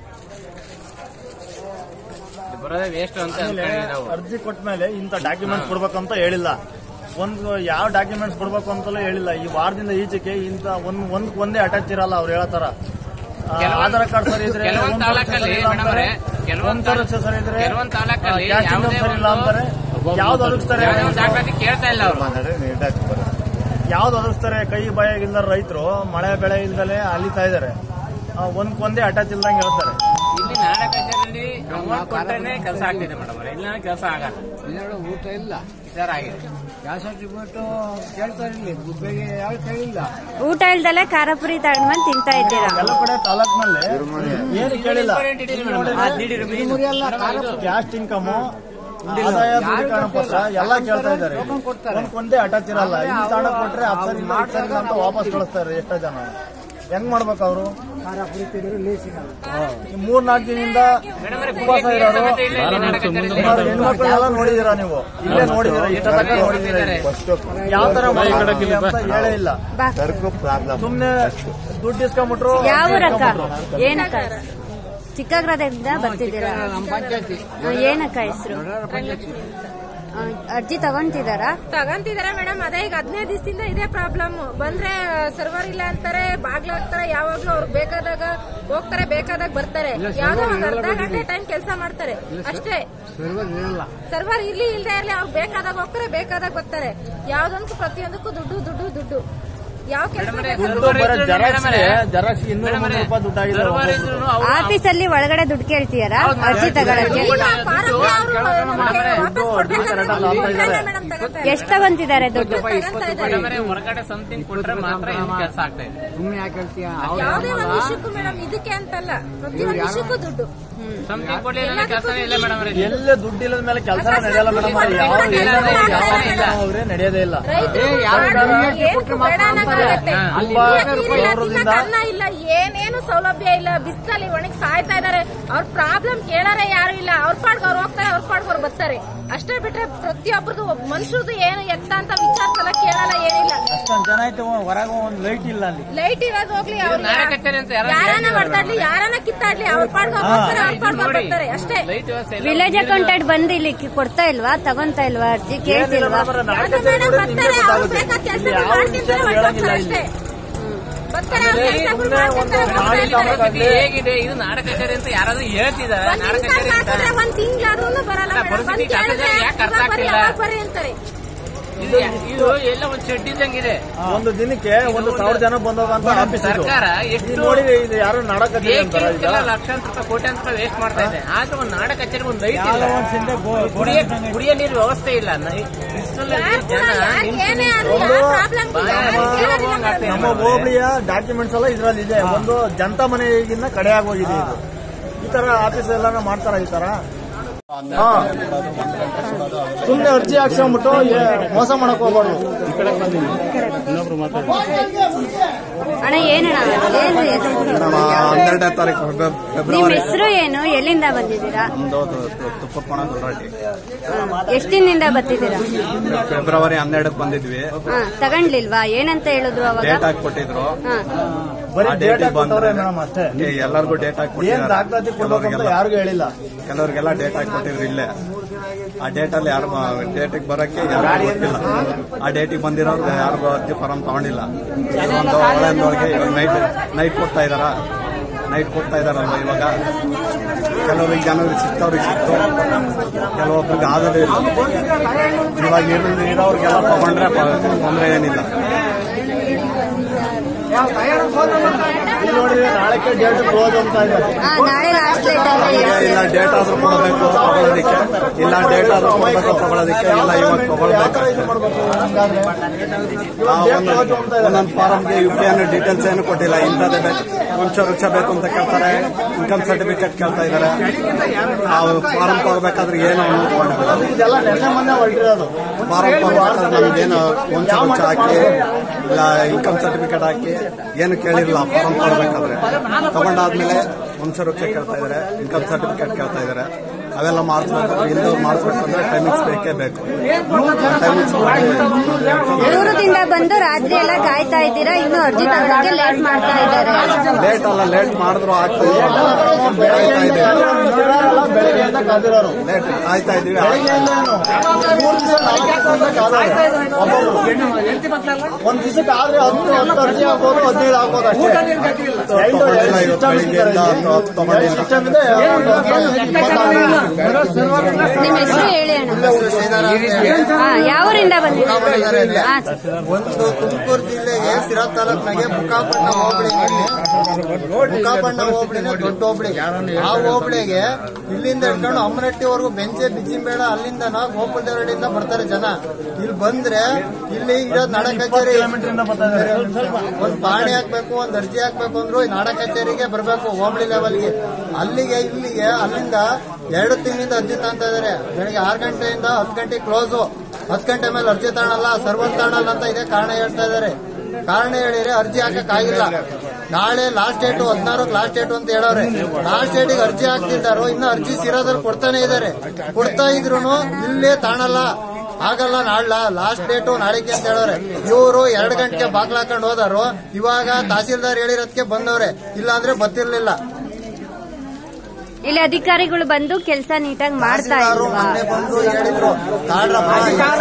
[SPEAKER 7] ಇದು ಬರೋದೇ ವೇಸ್ಟ್ ಅಂತ ಅನ್ಕೊಂಡಿದ್ವಿ ನಾವು
[SPEAKER 2] ಅರ್ಜಿ ಕೊಟ್ಟ ಮೇಲೆ ಇಂಥ ಡಾಕ್ಯುಮೆಂಟ್ಸ್ ಕೊಡ್ಬೇಕಂತ ಹೇಳಿಲ್ಲ ಒಂದು ಯಾವ ಡಾಕ್ಯುಮೆಂಟ್ಸ್ ಕೊಡ್ಬೇಕು ಅಂತಲೂ ಹೇಳಿಲ್ಲ ಈ ವಾರದಿಂದ ಈಚೆಗೆ ಇಂಥ ಒಂದ್ ಒಂದ್ ಒಂದೇ ಅಟ್ಯಾಚ್ ಇರಲ್ಲ ಅವ್ರು ಹೇಳತ್ತಾರ ಆ,
[SPEAKER 7] ಕೆಲವೊಂದ್-
[SPEAKER 2] ಆಧಾರ್ ಕಾರ್ಡ್ ಸರಿ ಇದ್ರೆ
[SPEAKER 7] ಕೆಲವೊಂದ್
[SPEAKER 2] ಒಂದ್ ವರ್ಷ
[SPEAKER 7] ತಾಲೂಕಲ್ಲಿ
[SPEAKER 2] ಸರಿ ಇಲ್ಲ ಅಂತಾರೆ,
[SPEAKER 7] ಮೇಡಮ್ರೆ, ಕೆಲವೊಂದ್
[SPEAKER 2] ಒಂದ್ ವರ್ಷ ಸರಿ ಇದ್ರೆ
[SPEAKER 7] ಕೆಲವೊಂದ್ ತಾಲೂಕಲ್ಲಿ
[SPEAKER 2] ಆ, ಕ್ಯಾಸ್ಟ್ ಇನ್ಕಮ್
[SPEAKER 7] ಯಾವುದೇ
[SPEAKER 2] ಸರಿ ಇಲ್ಲ
[SPEAKER 7] ಒಂದು-
[SPEAKER 2] ಅಂತಾರೆ ಯಾವ್ದು ಒದಗಿಸ್ತಾರೆ
[SPEAKER 7] ಯಾವುದೇ ಒಂದು ದಾಖಲಾತಿ ಕೇಳ್ತಾ ಇಲ್ಲ ಅವರು
[SPEAKER 2] ಯಾವ್ದು ಒದಗಿಸ್ತಾರೆ ಕೈ ಬಾಯಾಗಿಲ್ದ ರೈತರು ಮಳೆ ಬೆಳೆ ಇಲ್ದಲೆ ಅಲಿತಾ ಇದಾರೆ ಆ, ಒಂದ್ ಒಂದೇ ಅಟ್ಯಾಚ್ ಇಲ್ದಂಗೆ ಹೇಳ್ತಾರೆ
[SPEAKER 7] ಇಲ್ಲಿ ನಾಡ ಕಚೇರಿಯಲ್ಲಿ ಅಮೌಂಟ್ ಕೊಟ್ಟರೆ ಕೆಲಸ ಆಗ್ತಿದೆ ಮೇಡಮ್ ಇಲ್ಲ ಕೆಲಸ ಆಗಲ್ಲ
[SPEAKER 8] ಊಟ ಇಲ್ಲ
[SPEAKER 7] ಈ ತರ ಆಗಿದೆ
[SPEAKER 8] ಗ್ಯಾಸ್ ಸರ್ಟಿಫಿಕೇಟ್ ಕೇಳ್ತಾ ಇರಲಿ ಬೆಳಿಗ್ಗೆ ಯಾವ ಕೇಳಿಲ್ಲ
[SPEAKER 5] ಊಟ ಇಲ್ದಲೆ ಖಾರಪುರಿ ತಗೊಂಡ್ಬಂದ್ ತಿಂತಾ ಇದ್ದೀರಾ
[SPEAKER 2] ಎಲ್ಲ ಕಡೆ ತಾಲೂಕ್ನಲ್ಲಿ ಏನು ಕೇಳಿಲ್ಲ ಕ್ಯಾಸ್ಟ್ ಇನ್ಕಮ್ ಆದಾಯ ದೃಢೀಕರಣ ಪತ್ರ ಎಲ್ಲ ಕೇಳ್ತಾ ಇದ್ದಾರೆ ಒಂದ್ ಒಂದೇ ಅಟ್ಯಾಚ್ ಇರಲ್ಲ ಇಲ್ಲಿ ತಾಣ ಕೊಟ್ರೆ ಅಪ್ಸರ್ ಇಲ್ಲ ಅಪ್ಸರ್ ಇಲ್ಲ ಅಂತ ವಾಪಸ್ ಕಳಿಸ್ತಾರೆ ಎಷ್ಟೋ ಜನ ಹೆಂಗ್ ಮಾಡ್ಬೇಕು ಅವರು
[SPEAKER 8] ಖಾರ ಪುರಿ ತಿಂದ್ರೆ ಲೇ ಸಿಗಲ್ಲ
[SPEAKER 2] ಮೂರ್ ನಾಲ್ಕು ದಿನದಿಂದ ಉಪವಾಸ ಇರೋರು ಸುಮಾರು ಹೆಣ್ಮಕ್ಳೆಲ್ಲ ನೋಡಿದೀರಾ ನೀವು ಇಲ್ಲೇ ನೋಡಿದೀರಾ ಇಷ್ಟ ತನಕ ನೋಡಿದೀರಾ ಇಲ್ಲಿ. ಯಾವ ತರ ಮಾಡ್ಬೇಕು ಅಂತ ಹೇಳೇ ಇಲ್ಲ
[SPEAKER 5] ಬಾ
[SPEAKER 2] ಸುಮ್ನೆ ದುಡ್ಡು ಇಸ್ಕೊಂಬಿಟ್ರು
[SPEAKER 5] ಯಾವ ರಕ್ಕ ಏನಕ್ಕ ಚಿಕ್ಕಗ್ರದಿಂದ ಬರ್ತಿದ್ದೀರಾ
[SPEAKER 8] ನಮ್ಮ ಪಂಚಾಯತಿ
[SPEAKER 5] ಆ, ಏನಕ್ಕ ಹೆಸರು ಅರ್ಜಿ ತಗೊಂತಿದಾರಾ
[SPEAKER 9] ತಗಂತಿದಾರೆ ಮೇಡಮ್ ಅದೇ ಈಗ ಹದಿನೈದು ದಿವಸದಿಂದ ಇದೇ ಪ್ರಾಬ್ಲಮ್ ಬಂದ್ರೆ ಸರ್ವರ್ ಇಲ್ಲ ಅಂತಾರೆ ಬಾಗ್ಲು ಹಾಕ್ತಾರೆ ಯಾವಾಗ್ಲೂ ಅವ್ರಿಗೆ ಬೇಕಾದಾಗ ಹೋಗ್ತಾರೆ ಬೇಕಾದಾಗ ಬರ್ತಾರೆ ಯಾವ್ದೋ ಒಂದ್ ಅರ್ಧ ಗಂಟೆ ಟೈಮ್ ಕೆಲಸ ಮಾಡ್ತಾರೆ ಅಷ್ಟೇ
[SPEAKER 8] ಸರ್ವರ್ ಇರಲ್ಲ
[SPEAKER 9] ಸರ್ವರ್ ಇರ್ಲಿ ಇಲ್ದೇ ಇರ್ಲಿ ಅವ್ರು ಬೇಕಾದಾಗ ಹೋಗ್ತಾರೆ ಬೇಕಾದಾಗ ಬರ್ತಾರೆ ಯಾವ್ದೊಂದಕ್ಕೂ ಪ್ರತಿಯೊಂದಕ್ಕೂ ದುಡ್ಡು ದುಡ್ಡು ದುಡ್ಡು ಯಾವ ಕೆಲಸ
[SPEAKER 2] ದುಡ್ಡು ಬರೋ ಜೆರಾಕ್ಸ್ ಜೆರಾಕ್ಸ್ ಇನ್ನೂರ ಮುನ್ನೂರು ರೂಪಾಯಿ ದುಡ್ಡು ಆಗಿದೆ ಒಬ್ಬೊಬ್ರು.
[SPEAKER 5] ಆಫೀಸಲ್ಲಿ ಒಳಗಡೆ ದುಡ್ಡು ಕೇಳ್ತೀಯಾರಾ ಅರ್ಜಿ ತಗೊಳಕ್ಕೆ ಎಷ್ಟ್ ತಗೊಂತಿದ್ದಾರೆ ದುಡ್ಡು
[SPEAKER 7] ಹೊರಗಡೆ ಸಮಥಿಂಗ್ ಕೊಟ್ರೆ ಮಾತ್ರ ಇಲ್ಲಿ ಕೆಲಸ ಆಗ್ತಾ ಇದೆ
[SPEAKER 8] ಸುಮ್ಮನೆ ಯಾಕೆ ಹೇಳ್ತೀಯ
[SPEAKER 9] ಯಾವ್ದೇ ಒಂದ್ ವಿಷಯಕ್ಕೂ ಮೇಡಮ್ ಇದಕ್ಕೆ ಅಂತಲ್ಲ ಪ್ರತಿಯೊಂದು ವಿಷಯಕ್ಕೂ ದುಡ್ಡು
[SPEAKER 7] ಸಮಥಿಂಗ್ ಕೊಡ್ಲಿಲ್ಲ ಕೆಲಸ ಇಲ್ಲ ಮೇಡಮ್
[SPEAKER 2] ಎಲ್ಲೇ ದುಡ್ಡು ಇಲ್ಲದ ಮೇಲೆ ಕೆಲಸ ನಡೆಯಲ್ಲ ಮೇಡಮ್ ಯಾವ ಎಲ್ಲಾನು ಯಾವ ಹೋಗ್ರೆ ನಡೆಯೋದೇ ಇಲ್ಲ
[SPEAKER 9] ರೈತರು ಏನಕ್ಕೂ ಬೇಡ ಅನ್ನಕ್ಕಾಗತ್ತೆ.
[SPEAKER 2] ತುಂಬಾ
[SPEAKER 9] ನೀರಿಲ್ಲ,
[SPEAKER 2] ಬರೋದ್ರಿಂದ
[SPEAKER 9] ತಿನ್ನಕ್ ಅನ್ನ ಇಲ್ಲ ಏನೇನು ಸೌಲಭ್ಯ ಇಲ್ಲ ಬಿಸಿಲಲ್ಲಿ ಒಣಗಿ ಸಾಯ್ತಾ ಇದಾರೆ ಅವ್ರ ಪ್ರಾಬ್ಲಮ್ ಕೇಳಾರೆ ಯಾರು ಇಲ್ಲ ಅವ್ರ ಪಾಡ್ಗೆ ಅವ್ರು ಹೋಗ್ತಾರೆ ಅವ್ರ ಪಾಡ್ಗೆ ಅವ್ರು ಬರ್ತಾರೆ ಅಷ್ಟೇ ಬಿಟ್ರೆ ಪ್ರತಿಯೊಬ್ಬರದು ಮನುಷ್ಯರದು ಏನು ಎತ್ತ ಅಂತ ವಿಚಾರಿಸಲ್ಲ ಕೇಳಲ್ಲ ಏನಿಲ್ಲ
[SPEAKER 2] ಅಷ್ಟೊಂದ್ ಜನ ಐತೆ ಹೊರಗೆ ಒಂದ್ ಲೈಟ್ ಇಲ್ಲ ಅಲ್ಲಿ
[SPEAKER 9] ಲೈಟ್ ಇರೋದು ಹೋಗ್ಲಿ ಅವ್ರು
[SPEAKER 7] ನಾಳೆ ಕಚೇರಿ ಅಂತ ಯಾರಾದ್ರೂ
[SPEAKER 9] ಯಾರನ್ನ
[SPEAKER 7] ಹೇಳ್ತಿದಾರಾ
[SPEAKER 9] ಮಾಡ್ತಾಡ್ಲಿ ಯಾರನ್ನ ಕಿತ್ತಾಡ್ಲಿ ಅವ್ರ ಪಾಡ್ಗೆ ಅವ್ರು ಬರ್ತಾರೆ ಅವ್ರ ಪಾಡ್ಗೆ ಅವ್ರು ಬರ್ತಾರೆ ಅಷ್ಟೇ
[SPEAKER 7] ಲೈಟ್ ವ್ಯವಸ್ಥೆ ಇಲ್ಲ
[SPEAKER 5] ವಿಲೇಜ್ ಅಕೌಂಟೆಂಟ್ ಬಂದು ಇಲ್ಲಿ ಕಿ- ಕೊಡ್ತಾ ಇಲ್ವಾ ತಗೊಂತಾ ಇಲ್ವಾ ಅರ್ಜಿ ಕೇಳ್ತಿಲ್ವಾ
[SPEAKER 9] ಯಾವ್ದು ಮೇಡಮ್ ಬರ್ತಾರೆ ಅವ್ರು ಬೇಕಾದ ಕೆಲಸ ಮಾಡ್ತಿರ್ತಾರೆ ಹೊರ್ಟೋಗ್ತಾರೆ ಅಷ್ಟೇ ಬರ್ತಾರೆ ಅವ್ರ ಕೆಲ್ಸಗಳು ಮಾಡ್ತಿರ್ತಾರೆ, ಹೋಗ್ತಾ ಇರ್ತಾರೆ.
[SPEAKER 7] ಪರಿಸ್ಥಿತಿ ಹೇಗಿದೆ ಇದು ನಾಡ ಕಚೇರಿ ಅಂತ ಯಾರಾದ್ರೂ ಹೇಳ್ತಿದಾರೆ
[SPEAKER 9] ಒಂದ್
[SPEAKER 7] ನಾಡ
[SPEAKER 9] ಇನ್ಕಮ್
[SPEAKER 7] ಕಚೇರಿ ಅಂತ
[SPEAKER 9] ಮಾಡ್ತಿದ್ರೆ ಒಂದ್ ತಿಂಗ್ಳಾದ್ರೂ ಬರಲ್ಲ
[SPEAKER 7] ಅಲ್ಲ,
[SPEAKER 9] ಮೇಡಮ್.
[SPEAKER 7] ಪರಿಸ್ಥಿತಿ
[SPEAKER 9] ಬಂದ್ ಕೇಳಿದ್ರೆ
[SPEAKER 7] ಯಾಕೆ ಅರ್ಥ
[SPEAKER 9] ಇವಾಗ ಬರ್ರಿ,
[SPEAKER 7] ಆಗ್ತಿಲ್ಲ?
[SPEAKER 9] ಅವಾಗ ಬರ್ರಿ ಅಂತಾರೆ
[SPEAKER 7] ಇದು ಇದು ಎಲ್ಲ ಒಂದ್ ಶೆಡ್ ಇದ್ದಂಗಿದೆ
[SPEAKER 2] ಒಂದು ದಿನಕ್ಕೆ ಒಂದು ಸಾವಿರ ಜನ ಬಂದೋಗಂತ ಆಫೀಸ್ ಇದು
[SPEAKER 7] ಸರ್ಕಾರ
[SPEAKER 2] ಇದು
[SPEAKER 7] ಎಷ್ಟು
[SPEAKER 2] ನೋಡಿ ಇದು ಯಾರು ನಾಡಕತ್ತೆ ಅಂತಾರ ಈಗ
[SPEAKER 7] ಬೇಕಿಲ್ಲ ಲಕ್ಷಾಂತರ ರೂಪಾಯಿ ಕೋಟ್ಯಾಂತರ ರೂಪಾಯಿ ವೇಸ್ಟ್ ಮಾಡ್ತಾ ಇದೆ ಆದ್ರೆ ಒಂದ್ ನಾಡ ಕಚೇರಿ ಒಂದ್ ಲೈಟ್ ಇಲ್ಲ ಕುಡಿಯ ಕುಡಿಯ ನೀರು ವ್ಯವಸ್ಥೆ ಇಲ್ಲ ನ- ಇಷ್ಟರಲ್ಲಿ
[SPEAKER 9] ಯಾರ್ ಕೂಡ
[SPEAKER 7] ಜನ
[SPEAKER 9] ಯಾರ್
[SPEAKER 7] ಹಿಂಸೆ
[SPEAKER 9] ಏನೇ ಆದ್ರೂ
[SPEAKER 2] ಒಂದು
[SPEAKER 9] ಯಾವ ಪ್ರಾಬ್ಲಮ್ ಇಲ್ಲ ಯಾರು ಕೇಳೋದಿಲ್ಲ ಮೇಡಮ್.
[SPEAKER 2] ನಮ್ಮ ಹೋಬಳಿಯ ಡಾಕ್ಯುಮೆಂಟ್ಸ್ ಎಲ್ಲ ಇದ್ರಲ್ಲಿ ಇದೆ ಒಂದು ಜನತಾ ಮನೆಗಿನ್ನ ಕಡೆ ಆಗೋಗಿದೆ ಇದು ಈ ತರ ಆಫೀಸ್ ಎಲ್ಲ ಮಾಡ್ತಾರ ಈ ತರ ಸುಮ್ನೆ ಅರ್ಜಿ ಹಾಕ್ಸ್ಕೊಂಡ್ಬಿಟ್ಟು ಏ- ಮೋಸ ಮಾಡಕ್ ಹೋಗ್ಬಾರ್ದು
[SPEAKER 5] ಅಣ್ಣ ಏನಣ್ಣ ಏನು ಹೆಸರು?
[SPEAKER 10] ಹನ್ನೆರಡನೇ ತಾರೀಕು ಫೆಬ್ರ-
[SPEAKER 5] ನಿಮ್
[SPEAKER 10] ಫೆಬ್ರವರಿ
[SPEAKER 5] ಹೆಸರು ಏನು ಎಲ್ಲಿಂದ ಬಂದಿದ್ದೀರಾ
[SPEAKER 10] ನಮ್ದು ತುಪ್ಪಪ್ಪಣ ದೊಡ್ಡಾಟಿ
[SPEAKER 5] ಎಷ್ಟ್ ದಿನದಿಂದ ಬರ್ತಿದ್ದೀರಾ
[SPEAKER 10] ಫೆಬ್ರವರಿ ಹನ್ನೆರಡಕ್ಕೆ ಬಂದಿದ್ವಿ
[SPEAKER 5] ಹಾ ತಗೊಂಡ್ಲಿಲ್ವಾ ಏನಂತ ಹೇಳಿದ್ರು ಅವಾಗ
[SPEAKER 10] ಡೇಟ್ ಹಾಕಿ ಕೊಟ್ಟಿದ್ರು
[SPEAKER 5] ಹಾ
[SPEAKER 2] ಬರೀ
[SPEAKER 10] ಆ
[SPEAKER 2] ಡೇಟ್
[SPEAKER 10] ಡೇಟಿಗೆ ಬಂದ್ರೆ
[SPEAKER 2] ಮೇಡಮ್ ಅಷ್ಟೇ
[SPEAKER 10] ಏ, ಎಲ್ಲರಿಗೂ ಡೇಟ್ ಹಾಕಿ
[SPEAKER 2] ಏನ್ ದಾಖಲಾತಿ ಕೊಡ್ಬೇಕು ಅಂತ
[SPEAKER 10] ಕೆಲವರಿಗೆಲ್ಲ
[SPEAKER 2] ಯಾರಿಗೂ ಹೇಳಿಲ್ಲ
[SPEAKER 10] ಕೆಲವರಿಗೆಲ್ಲ ಡೇಟ್ ಹಾಕಿ ಕೊಟ್ಟಿದ್ರು ಇಲ್ಲೇ ಆ ಡೇಟಲ್ಲಿ ಯಾರು ಡೇಟಿಗೆ ಬರೋಕ್ಕೆ ಯಾರು ಗೊತ್ತಿಲ್ಲ ಆ ಡೇಟಿಗೆ ಬಂದಿರೋರು ಯಾರು ಅರ್ಜಿ ಫಾರಂ ತಗೊಂಡಿಲ್ಲ ಒಂದು ಒಳಗಿನೊಳಗೆ ಇವಾಗ ನೈಟ್ ನೈಟ್ ಕೊಡ್ತಾ ಇದಾರ ನೈಟ್ ಕೊಡ್ತಾ ಇದಾರಲ್ವ ಇವಾಗ ಕೆಲವ್ರಿಗೆ ಜನರಿಗೆ ಸಿಕ್ತವ್ರಿಗೆ ಸಿಕ್ತು ಕೆಲವೊಬ್ರಿಗೆ ಆಗೋದೇ ಇಲ್ಲ ಇವಾಗ ಇರೋ- ಇರೋರ್ಗೆಲ್ಲ ತಗೊಂಡ್ರೆ ಪ- ತೊಂದ್ರೆ ಏನಿಲ್ಲ
[SPEAKER 2] ಇಲ್ಲಿ ನೋಡಿದ್ರೆ ನಾಳೆಕ್ಕೆ ಡೇಟ್ ಕ್ಲೋಸ್ ಅಂತ ಇದ್ದಾರೆ
[SPEAKER 5] ಹಾ ನಾಳೆ ಲಾಸ್ಟ್ ಡೇಟ್ ಅಂತ
[SPEAKER 10] ನಮ್ಗೆ
[SPEAKER 5] ಹೇಳ್ತಿದ್ದಾರೆ.
[SPEAKER 10] ಇಲ್ಲ ಡೇಟ್ ಆದ್ರೂ ಕೊಡಬೇಕು ತಗೊಳ್ಳೋದಕ್ಕೆ ಇಲ್ಲ ಡೇಟ್ ಆದ್ರೂ ಕೊಡಬೇಕು ತಗೊಳ್ಳೋದಕ್ಕೆ ಇಲ್ಲ ಇವಾಗ ತಗೊಳ್ಬೇಕು
[SPEAKER 2] ಇದು ಮಾಡ್ಬೇಕು ಹಂಗಾದ್ರೆ
[SPEAKER 10] ಆ ಒಂದು ಒಂದೊಂದು ಫಾರಮ್ಗೆ ಯು ಪಿ ಅನ್ನೋ ಡೀಟೇಲ್ಸ್ ಏನು ಕೊಟ್ಟಿಲ್ಲ ಇಂಥದ್ದೇ ಬೇಕು ವಂಶ ವೃಕ್ಷ ಬೇಕು ಅಂತ ಕೇಳ್ತಾರೆ ಇನ್ಕಮ್ ಸರ್ಟಿಫಿಕೇಟ್ ಕೇಳ್ತಾ ಇದ್ದಾರೆ ಆ ಫಾರಂ ಕೊಡ್ಬೇಕಾದ್ರೆ ಏನು ಅನ್ನೋದು ಮಾಡಿಲ್ಲ
[SPEAKER 2] ಇದೆಲ್ಲ ನೆನ್ನೆ ಮೊನ್ನೆ ಹೊರಟಿರೋದು
[SPEAKER 10] ಫಾರಂ ಕೊಡ್ಬೇಕಾದ್ರೆ ನಮ್ಗೇನು ವಂಶ ವೃಕ್ಷ ಹಾಕಿ ಇಲ್ಲ ಇನ್ಕಮ್ ಸರ್ಟಿಫಿಕೇಟ್ ಹಾಕಿ ಏನು ಕೇಳಿರಲಿಲ್ಲ ಫಾರಂ ಕೊಡ್ಬೇಕಾದ್ರೆ ತಗೊಂಡಾದ್ಮೇಲೆ ವಂಶವೃಕ್ಷ ಕೇಳ್ತಾ ಇದ್ದಾರೆ ಇನ್ಕಮ್ ಸರ್ಟಿಫಿಕೇಟ್ ಕೇಳ್ತಾ ಇದ್ದಾರೆ ಅವೆಲ್ಲ ಮಾಡಿಸ್ಬೇಕು ಇಲ್ಲೂ ಮಾಡಿಸ್ಬೇಕು ಅಂದ್ರೆ ಟೈಮಿಂಗ್ಸ್ ಬೇಕೇ ಬೇಕು ಟೈಮಿಂಗ್ಸ್
[SPEAKER 5] ದೂರದಿಂದ ಬಂದು ರಾತ್ರಿ ಎಲ್ಲ ಕಾಯ್ತಾ ಇದ್ದೀರಾ ಇನ್ನು ಅರ್ಜಿ ತಗೊಳಕ್ಕೆ ಲೇಟ್ ಮಾಡ್ತಾ ಇದ್ದಾರೆ
[SPEAKER 10] ಲೇಟ್ ಅಲ್ಲ ಲೇಟ್ ಮಾಡಿದ್ರು ಆಗ್ತದೆ
[SPEAKER 2] ಬೆಳಗ್ಗೆಯಿಂದ ಕಾದಿರೋರು
[SPEAKER 10] ಲೇಟ್ ಆಯ್ತಾ ಇದೀವಿ
[SPEAKER 2] ಬೆಳಗ್ಗೆಯಿಂದ ಏನು ಮೂರು ದಿವಸ ನಾಲ್ಕು ದಿವಸದಿಂದ ಕಾದವ್ರೆ. ಒಬ್ಬೊಬ್ರು. ಒಂದ್ ದಿವಸಕ್ಕೆ ಆದ್ರೆ ಹತ್ತು ಹತ್ತು ಅರ್ಜಿ ಆಗ್ಬೋದು ಹದಿನೈದು ಆಗ್ಬೋದು ಅಷ್ಟೇ ಎರಡು ಎರಡು ಸಿಸ್ಟಮ್
[SPEAKER 10] ಬೆಳಿಗ್ಗೆಯಿಂದ ಹತ್ತು ಹತ್ತು ತಗೊಂಡಿಲ್ಲ.
[SPEAKER 2] ಸಿಸ್ಟಮ್ ಇದೆ
[SPEAKER 5] ನಿಮ್ಮ ಹೆಸರು ಹೇಳಿ ಅಣ್ಣ ಹಾ ಯಾವೂರಿಂದ ಬಂದಿದ್ದೀರಾ ಹಾ
[SPEAKER 11] ಒಂದು ತುಮಕೂರು ಜಿಲ್ಲೆಗೆ ಸಿರಾ ತಾಲೂಕಿನಾಗೆ ಮುಖಾಪಣ್ಣ ಹೋಬಳಿನಲ್ಲಿ ಮುಖಾಪಣ್ಣ ಹೋಬಳಿನ ದೊಡ್ಡ ಹೋಬಳಿ ಆ ಹೋಬಳಿಗೆ ಇಲ್ಲಿಂದ ಹಿಡ್ಕೊಂಡು ಅಮ್ಮನಟ್ಟಿವರೆಗೂ ಬೆಂಚೆ ಬಿಜಿಂಬೇಡ ಅಲ್ಲಿಂದ ಗೋಕುಲದೇವರಡಿಯಿಂದ ಬರ್ತಾರೆ ಜನ ಇಲ್ಲಿ ಬಂದ್ರೆ ಇಲ್ಲಿ ಇರೋದು ನಾಡ ಕಚೇರಿ ಒಂದ್ ಪಾಣಿ ಹಾಕ್ಬೇಕು ಒಂದ್ ಅರ್ಜಿ ಹಾಕ್ಬೇಕು ಅಂದ್ರು ಈ ನಾಡ ಕಚೇರಿಗೆ ಬರ್ಬೇಕು ಹೋಬಳಿ ಲೆವೆಲ್ಗೆ ಅಲ್ಲಿಗೆ ಇಲ್ಲಿಗೆ ಅಲ್ಲಿಂದ ಎರಡು ತಿಂಗಳಿಂದ ಅರ್ಜಿ ತಗೊಂತ ಇದಾರೆ ಬೆಳಿಗ್ಗೆ ಆರು ಗಂಟೆಯಿಂದ ಹತ್ತು ಗಂಟೆ ಕ್ಲೋಸು ಹತ್ತು ಗಂಟೆ ಮೇಲೆ ಅರ್ಜಿ ತಗೊಳಲ್ಲ ಸರ್ವರ್ ತಗೊಳಲ್ಲ ಅಂತ ಇದೇ ಕಾರಣ ಹೇಳ್ತಾ ಇದಾರೆ ಕಾರಣ ಹೇಳಿದ್ರೆ ಅರ್ಜಿ ಹಾಕಕ್ ಆಗಿಲ್ಲ ನಾಳೆ ಲಾಸ್ಟ್ ಡೇಟು ಹದಿನಾರಕ್ಕೆ ಲಾಸ್ಟ್ ಡೇಟು ಅಂತ ಹೇಳವ್ರೆ ಲಾಸ್ಟ್ ಡೇಟಿಗೆ ಅರ್ಜಿ ಹಾಕ್ತಿದ್ದಾರೋ ಇನ್ನು ಅರ್ಜಿ ಸಿರೋದ್ರಲ್ಲಿ ಕೊಡ್ತಾನೆ ಇದಾರೆ ಕೊಡ್ತಾ ಇದ್ರು ಇಲ್ಲೇ ತಾಣಲ್ಲ ಆಗಲ್ಲ ನಾಳ ಲಾಸ್ಟ್ ಡೇಟು ನಾಳೆಗೆ ಅಂತ ಹೇಳೋರೆ ಇವರು ಎರಡು ಗಂಟೆಗೆ ಬಾಗ್ಲ ಹಾಕೊಂಡು ಹೋದಾರು ಇವಾಗ ತಹಸೀಲ್ದಾರ್ ಹೇಳಿರೋದಕ್ಕೆ ಬಂದವ್ರೆ ಇಲ್ಲಾಂದ್ರೆ ಬತ್ತಿರ್ಲಿಲ್ಲ
[SPEAKER 5] ಇಲ್ಲಿ ಅಧಿಕಾರಿಗಳು ಬಂದು ಕೆಲಸ ನೀಟಾಗಿ ಮಾಡ್ತಾ
[SPEAKER 11] ತಹಸೀಲ್ದಾರು
[SPEAKER 5] ಇಲ್ವಾ
[SPEAKER 11] ಮೊನ್ನೆ ಬಂದು ಹೇಳಿದ್ರು ತಾಳ್ರಪ್ಪ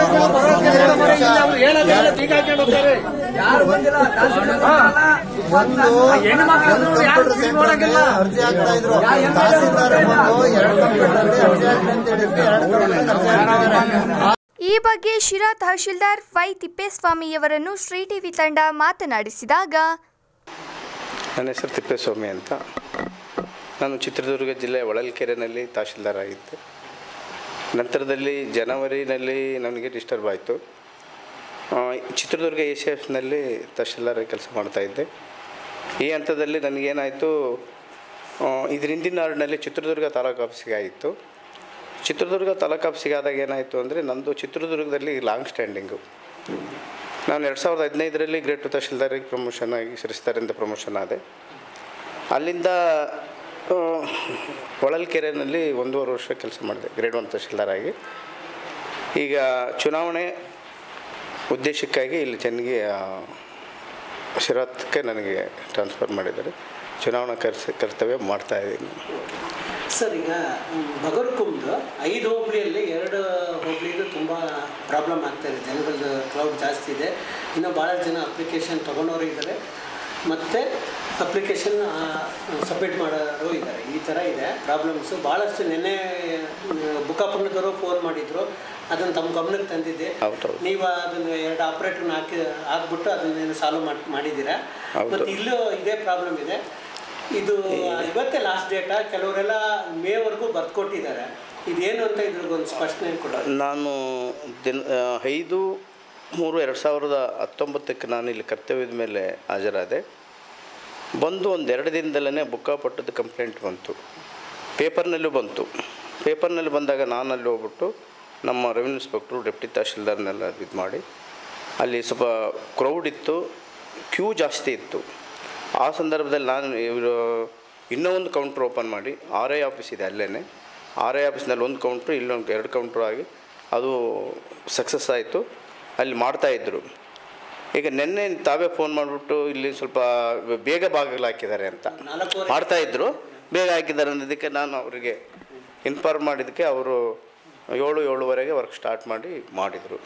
[SPEAKER 11] ಒಂದು ಒಂದು ಕಂಪ್ಯೂಟರ್ ಸೆಂಟರ್ಗೆ ಅರ್ಜಿ ಹಾಕ್ತಾ ಇದ್ರು ತಹಸೀಲ್ದಾರ್ ಬಂದು ಎರಡು ಕಂಪ್ಯೂಟರ್ ಅಲ್ಲಿ ಅರ್ಜಿ ಹಾಕ್ಲಿ ಅಂತ ಹೇಳಿದ್ರೆ ಎರಡು ಕಂಪ್ಯೂಟರ್ ಅರ್ಜಿ ಹಾಕ್ತಿದ್ದಾರೆ
[SPEAKER 1] ಈ ಬಗ್ಗೆ ಶಿರಾ ತಹಶೀಲ್ದಾರ್ ವೈ ತಿಪ್ಪೇಸ್ವಾಮಿಯವರನ್ನು ಶ್ರೀ ಟಿವಿ ತಂಡ ಮಾತನಾಡಿಸಿದಾಗ
[SPEAKER 12] ನನ್ನ ಹೆಸರು ತಿಪ್ಪೇಸ್ವಾಮಿ ಅಂತ ನಾನು ಚಿತ್ರದುರ್ಗ ಜಿಲ್ಲೆ ಹೊಳಲ್ಕೆರೆನಲ್ಲಿ ತಹಶೀಲ್ದಾರ್ ಆಗಿದ್ದೆ ನಂತರದಲ್ಲಿ ಜನವರಿನಲ್ಲಿ ನನಗೆ ಡಿಸ್ಟರ್ಬ್ ಆಯಿತು ಆ, ಚಿತ್ರದುರ್ಗ ಎ ಸಿ ಎಫ್ನಲ್ಲಿ ತಹಶೀಲ್ದಾರ್ ಕೆಲಸ ಮಾಡ್ತಾಯಿದ್ದೆ ಈ ಹಂತದಲ್ಲಿ ನನಗೇನಾಯಿತು ಇದ್ರ ಹಿಂದಿನ ವಾರ್ಡ್ನಲ್ಲಿ ಚಿತ್ರದುರ್ಗ ತಾಲೂಕು ಆಫೀಸಿಗೆ ಆಯಿತು ಚಿತ್ರದುರ್ಗ ತಾಲೂಕು ಆಫೀಸಿಗೆ ಆದಾಗ ಏನಾಯಿತು ಅಂದರೆ ನಂದು ಚಿತ್ರದುರ್ಗದಲ್ಲಿ ಲಾಂಗ್ ಸ್ಟ್ಯಾಂಡಿಂಗು ನಾನು ಎರಡು ಸಾವಿರದ ಹದಿನೈದರಲ್ಲಿ ಗ್ರೇಟ್ ಟು ತಹಶೀಲ್ದಾರಿಗೆ ಪ್ರಮೋಷನ್ ಆಗಿ ಸರಿಸ್ತಾರಿಂದ ಪ್ರಮೋಷನ್ ಆದೆ ಅಲ್ಲಿಂದ ಆ, ಹೊಳಲ್ಕೆರೆಯಲ್ಲಿ ಒಂದೂವರೆ ವರ್ಷ ಕೆಲಸ ಮಾಡಿದೆ ಗ್ರೇಡ್ ಒನ್ ತಹಶೀಲ್ದಾರ್ ಆಗಿ ಈಗ ಚುನಾವಣೆ ಉದ್ದೇಶಕ್ಕಾಗಿ ಇಲ್ಲಿ ಚೆನ್ನಗಿ ಶಿರಾತ್ಗೆ ನನಗೆ ಟ್ರಾನ್ಸ್ಫರ್ ಮಾಡಿದ್ದಾರೆ ಚುನಾವಣಾ ಕರ್ಸ ಕರ್ತವ್ಯ ಮಾಡ್ತಾ ಇದ್ದೀನಿ
[SPEAKER 13] ಸರ್ ಈಗ ಬಗರ್ಕುಂದು ಐದು ಹೋಬಳಿಯಲ್ಲಿ ಎರಡು ಹೋಬಳಿದು ತುಂಬ ಪ್ರಾಬ್ಲಮ್ ಆಗ್ತಾ ಇದೆ ಜನಗಳ ಕ್ರೌಡ್ ಜಾಸ್ತಿ ಇದೆ ಇನ್ನು ಭಾಳ ಜನ ಅಪ್ಲಿಕೇಶನ್ ತೊಗೊಂಡವರು ಇದ್ದಾರೆ ಮತ್ತು ಅಪ್ಲಿಕೇಶನ್ ಸಬ್ಮಿಟ್ ಮಾಡೋರು ಇದ್ದಾರೆ ಈ ಥರ ಇದೆ ಪ್ರಾಬ್ಲಮ್ಸು ಭಾಳಷ್ಟು ನೆನ್ನೆ ಬುಕ್ಕಾಪಣ್ಣದವರು ಫೋನ್ ಮಾಡಿದ್ರು ಅದನ್ನು ತಮ್ಮ ಗಮನಕ್ಕೆ ತಂದಿದ್ದೆ
[SPEAKER 12] ಹೌದೌದು
[SPEAKER 13] ನೀವು ಅದನ್ನು ಎರಡು ಆಪ್ರೇಟರ್ನ ಹಾಕಿ ಹಾಕ್ಬಿಟ್ಟು ಅದನ್ನೇನು ಸಾಲ್ವ್ ಮಾಡಿ ಮಾಡಿದ್ದೀರಾ
[SPEAKER 12] ಹೌದು.
[SPEAKER 13] ಮತ್ತು ಇಲ್ಲೂ ಇದೇ ಪ್ರಾಬ್ಲಮ್ ಇದೆ ಇದು ಇವತ್ತೇ ಲಾಸ್ಟ್ ಡೇಟಾ ಕೆಲವರೆಲ್ಲ ಮೇವರೆಗೂ ಬರ್ಕೊಟ್ಟಿದ್ದಾರೆ ಇದೇನು ಅಂತ ಇದ್ರಿಗೊಂದು ಸ್ಪಷ್ಟನೆ ಕೊಡ
[SPEAKER 12] ನಾನು ದಿನ ಆ, ಐದು ಮೂರು ಎರಡು ಸಾವಿರದ ಹತ್ತೊಂಬತ್ತಕ್ಕೆ ನಾನು ಇಲ್ಲಿ ಕರ್ತವ್ಯದ ಮೇಲೆ ಹಾಜರಾದೆ ಬಂದು ಒಂದು ಎರಡು ದಿನದಲ್ಲೇ ಬುಕ್ಕಾಪಟ್ಟದ ಕಂಪ್ಲೇಂಟ್ ಬಂತು ಪೇಪರ್ನಲ್ಲೂ ಬಂತು ಪೇಪರ್ನಲ್ಲಿ ಬಂದಾಗ ನಾನು ಅಲ್ಲಿ ಹೋಗ್ಬಿಟ್ಟು ನಮ್ಮ ರೆವಿನ್ಯೂ ಇನ್ಸ್ಪೆಕ್ಟ್ರು ಡೆಪ್ಟಿ ತಹಶೀಲ್ದಾರ್ನೆಲ್ಲ ಇದು ಮಾಡಿ ಅಲ್ಲಿ ಸ್ವಲ್ಪ ಕ್ರೌಡ್ ಇತ್ತು ಕ್ಯೂ ಜಾಸ್ತಿ ಇತ್ತು ಆ ಸಂದರ್ಭದಲ್ಲಿ ನಾನು ಇವರು ಇನ್ನೂ ಒಂದು ಕೌಂಟ್ರ್ ಓಪನ್ ಮಾಡಿ ಆರ್ ಐ ಆಫೀಸ್ ಇದೆ ಅಲ್ಲೇ ಆರ್ ಐ ಆಫೀಸ್ನಲ್ಲಿ ಒಂದು ಕೌಂಟ್ರು ಇಲ್ಲೊಂದು ಎರಡು ಕೌಂಟ್ರು ಆಗಿ ಅದು ಸಕ್ಸಸ್ ಆಯಿತು ಅಲ್ಲಿ ಮಾಡ್ತಾಯಿದ್ರು ಈಗ ನಿನ್ನೆ ತಾವೇ ಫೋನ್ ಮಾಡಿಬಿಟ್ಟು ಇಲ್ಲಿ ಸ್ವಲ್ಪ ಬೇಗ ಬಾಗಿಲು ಹಾಕಿದ್ದಾರೆ ಅಂತ ಮಾಡ್ತಾಯಿದ್ರು ಬೇಗ ಹಾಕಿದ್ದಾರೆ ಅನ್ನೋದಕ್ಕೆ ನಾನು ಅವರಿಗೆ ಇನ್ಫಾರ್ಮ್ ಮಾಡಿದ್ದಕ್ಕೆ ಅವರು ಏಳು ಏಳುವರೆಗೆ ವರ್ಕ್ ಸ್ಟಾರ್ಟ್ ಮಾಡಿ ಮಾಡಿದರು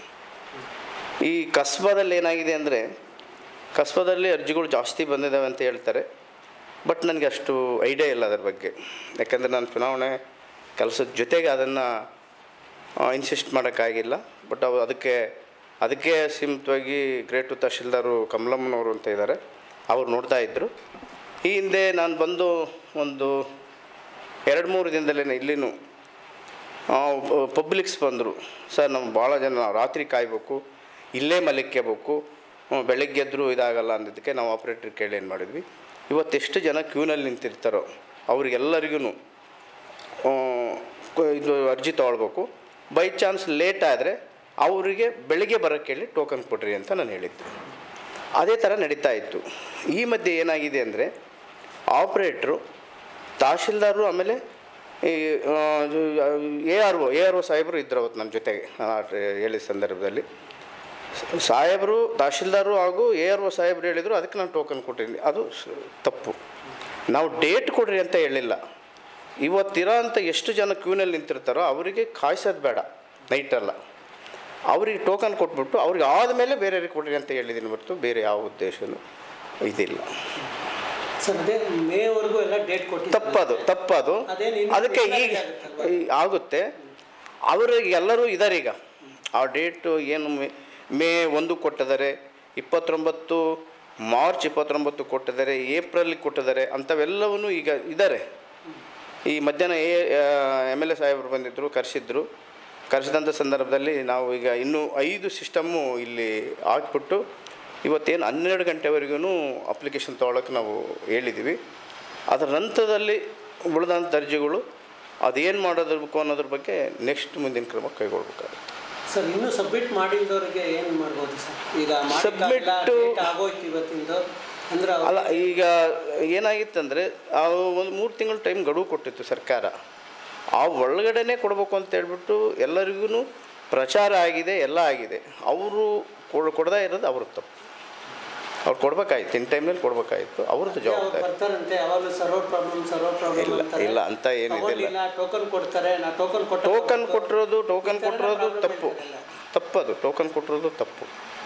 [SPEAKER 12] ಈ ಕಸ್ಬಾದಲ್ಲಿ ಏನಾಗಿದೆ ಅಂದರೆ ಕಸ್ಬಾದಲ್ಲಿ ಅರ್ಜಿಗಳು ಜಾಸ್ತಿ ಬಂದಿದ್ದಾವೆ ಅಂತ ಹೇಳ್ತಾರೆ ಬಟ್ ನನಗೆ ಅಷ್ಟು ಐಡಿಯಾ ಇಲ್ಲ ಅದರ ಬಗ್ಗೆ ಯಾಕಂದರೆ ನಾನು ಚುನಾವಣೆ ಕೆಲಸದ ಜೊತೆಗೆ ಅದನ್ನು ಇನ್ಸಿಸ್ಟ್ ಮಾಡೋಕ್ಕಾಗಿಲ್ಲ ಬಟ್ ಅವು ಅದಕ್ಕೆ ಅದಕ್ಕೆ ಸೀಮಿತವಾಗಿ ಗ್ರೇಟು ತಹಶೀಲ್ದಾರು ಕಮಲಮ್ಮನವರು ಅಂತ ಇದ್ದಾರೆ ಅವ್ರು ನೋಡ್ತಾ ಇದ್ದರು ಈ ಹಿಂದೆ ನಾನು ಬಂದು ಒಂದು ಎರಡು ಮೂರು ದಿನದಲ್ಲೇ ಇಲ್ಲಿನೂ ಪಬ್ಲಿಕ್ಸ್ ಬಂದರು ಸರ್ ನಮ್ಮ ಭಾಳ ಜನ ರಾತ್ರಿ ಕಾಯಬೇಕು ಇಲ್ಲೇ ಮಲಿಕ್ಕೋಬೇಕು ಬೆಳಗ್ಗೆ ಎದ್ದರೂ ಇದಾಗಲ್ಲ ಅಂದಿದ್ದಕ್ಕೆ ನಾವು ಆಪ್ರೇಟ್ರ್ ಕೇಳಿ ಏನು ಮಾಡಿದ್ವಿ ಇವತ್ತೆಷ್ಟು ಜನ ಕ್ಯೂನಲ್ಲಿ ನಿಂತಿರ್ತಾರೋ ಅವ್ರಿಗೆಲ್ಲರಿಗೂ ಇದು ಅರ್ಜಿ ತೊಗೊಳ್ಬೇಕು ಬೈ ಚಾನ್ಸ್ ಲೇಟ್ ಆದರೆ ಅವರಿಗೆ ಬೆಳಿಗ್ಗೆ ಬರೋಕ್ಕೆ ಹೇಳಿ ಟೋಕನ್ ಕೊಡ್ರಿ ಅಂತ ನಾನು ಹೇಳಿದ್ದೆ ಅದೇ ಥರ ನಡೀತಾ ಇತ್ತು ಈ ಮಧ್ಯೆ ಏನಾಗಿದೆ ಅಂದರೆ ಆಪ್ರೇಟ್ರು ತಹಶೀಲ್ದಾರರು ಆಮೇಲೆ ಈ A R O A R O ಸಾಹೇಬರು ಇದ್ರು ಅವತ್ತು ನನ್ನ ಜೊತೆಗೆ ಆ, ಹೇಳಿದ ಸಂದರ್ಭದಲ್ಲಿ ಸ- ಸಾಹೇಬರು ತಹಶೀಲ್ದಾರು ಹಾಗೂ ಎ ಆರ್ ಒ ಸಾಹೇಬರು ಹೇಳಿದರು ಅದಕ್ಕೆ ನಾನು ಟೋಕನ್ ಕೊಟ್ಟಿದ್ದೀನಿ ಅದು ಸ- ತಪ್ಪು ನಾವು ಡೇಟ್ ಕೊಡ್ರಿ ಅಂತ ಹೇಳಿಲ್ಲ ಇವತ್ತಿರೋ ಅಂಥ ಎಷ್ಟು ಜನ ಕ್ಯೂನಲ್ಲಿ ನಿಂತಿರ್ತಾರೋ ಅವರಿಗೆ ಕಾಯಿಸೋದು ಬೇಡ ನೈಟಲ್ಲ ಅವರಿಗೆ ಟೋಕನ್ ಕೊಟ್ಬಿಟ್ಟು ಅವ್ರಿಗೆ ಆದಮೇಲೆ ಬೇರೆಯವ್ರಿಗೆ ಕೊಡ್ರಿ ಅಂತ ಹೇಳಿದ್ದೀನಿ ಹೊರತು ಬೇರೆ ಯಾವ ಉದ್ದೇಶನೂ ಇದಿಲ್ಲ
[SPEAKER 13] ಸರ್ ಅದೇ ಮೇವರೆಗೂ ಎಲ್ಲ ಡೇಟ್ ಕೊಟ್ಟು
[SPEAKER 12] ತಪ್ಪದು ತಪ್ಪದು
[SPEAKER 13] ಅದೇನು ಇನ್ನು
[SPEAKER 12] ಅದಕ್ಕೆ ಈಗ ಈ ಆಗುತ್ತೆ ಅವರಿಗೆ ಎಲ್ಲರೂ ಇದ್ದಾರೆ ಈಗ ಆ ಡೇಟು ಏನು ಮೇ ಮೇ ಒಂದು ಕೊಟ್ಟಿದ್ದಾರೆ ಇಪ್ಪತ್ತೊಂಬತ್ತು ಮಾರ್ಚ್ ಇಪ್ಪತ್ತೊಂಬತ್ತು ಕೊಟ್ಟಿದ್ದಾರೆ ಏಪ್ರಿಲ್ ಕೊಟ್ಟಿದ್ದಾರೆ ಅಂಥವೆಲ್ಲವನ್ನೂ ಈಗ ಇದ್ದಾರೆ ಈ ಮಧ್ಯಾಹ್ನ ಎ ಎಮ್ ಎಲ್ ಎ ಸಾಹೇಬರು ಬಂದಿದ್ದರು ಕರೆಸಿದ್ರು ಕರೆಸಿದಂಥ ಸಂದರ್ಭದಲ್ಲಿ ನಾವು ಈಗ ಇನ್ನೂ ಐದು ಸಿಸ್ಟಮ್ಮು ಇಲ್ಲಿ ಹಾಕ್ಬಿಟ್ಟು ಇವತ್ತೇನು ಹನ್ನೆರಡು ಗಂಟೆವರೆಗೂ ಅಪ್ಲಿಕೇಶನ್ ತೊಗೊಳಕ್ಕೆ ನಾವು ಹೇಳಿದ್ದೀವಿ ಅದರ ನಂತರದಲ್ಲಿ ಉಳಿದಂಥ ದರ್ಜೆಗಳು ಅದೇನು ಮಾಡೋದಬೇಕು ಅನ್ನೋದ್ರ ಬಗ್ಗೆ ನೆಕ್ಸ್ಟ್ ಮುಂದಿನ ಕ್ರಮ ಕೈಗೊಳ್ಬೇಕಾಗುತ್ತೆ
[SPEAKER 13] ಸರ್ ಇನ್ನೂ ಸಬ್ಮಿಟ್ ಮಾಡಿಲ್ದವ್ರಿಗೆ ಏನು ಮಾಡ್ಬೋದು ಸರ್ ಈಗ
[SPEAKER 12] Submit-
[SPEAKER 13] ಡೇಟ್ ಆಗೋಯ್ತು ಇವತ್ತಿಂದು ಅಂದ್ರೆ ಅವ್ರು-
[SPEAKER 12] ಅಲ್ಲ ಈಗ ಏನಾಗಿತ್ತಂದರೆ ಆ ಒಂದು ಮೂರು ತಿಂಗಳು ಟೈಮ್ ಗಡುವು ಕೊಟ್ಟಿತ್ತು ಸರ್ಕಾರ ಆ ಒಳಗಡೆನೇ ಕೊಡಬೇಕು ಅಂತ ಹೇಳ್ಬಿಟ್ಟು ಎಲ್ಲರಿಗೂ ಪ್ರಚಾರ ಆಗಿದೆ ಎಲ್ಲ ಆಗಿದೆ ಅವರು ಕೊಡದೇ ಇರೋದು ಅವ್ರ ತಪ್ಪು ಅವ್ರು ಕೊಡ್ಬೇಕಾಯ್ತು ಇನ್ ಟೈಮ್ನಲ್ಲಿ ಕೊಡ್ಬೇಕಾಯ್ತು ಅವ್ರದ್ದು
[SPEAKER 13] ಅವ್ರು
[SPEAKER 12] ಜವಾಬ್ದಾರಿ
[SPEAKER 13] ಬರ್ತಾರಂತೆ ಯಾವಾಗಲೂ ಸರ್ವರ್ ಪ್ರಾಬ್ಲಮ್ ಸರ್ವರ್ ಪ್ರಾಬ್ಲಮ್
[SPEAKER 12] ಇಲ್ಲ
[SPEAKER 13] ಅಂತಾರೆ
[SPEAKER 12] ಇಲ್ಲ ಅಂತ ಏನಿದಿಲ್ಲ
[SPEAKER 13] ತಗೊಂಡಿಲ್ಲ ಟೋಕನ್ ಕೊಡ್ತಾರೆ ನಾ ಟೋಕನ್ ಕೊಟ್ಟ
[SPEAKER 12] ಟೋಕನ್ ಕೊಟ್ಟಿರೋದು ಟೋಕನ್ ಕೊಟ್ಟಿರೋದು ತಪ್ಪು ತಪ್ಪದು ಟೋಕನ್ ಕೊಟ್ಟಿರೋದು ತಪ್ಪು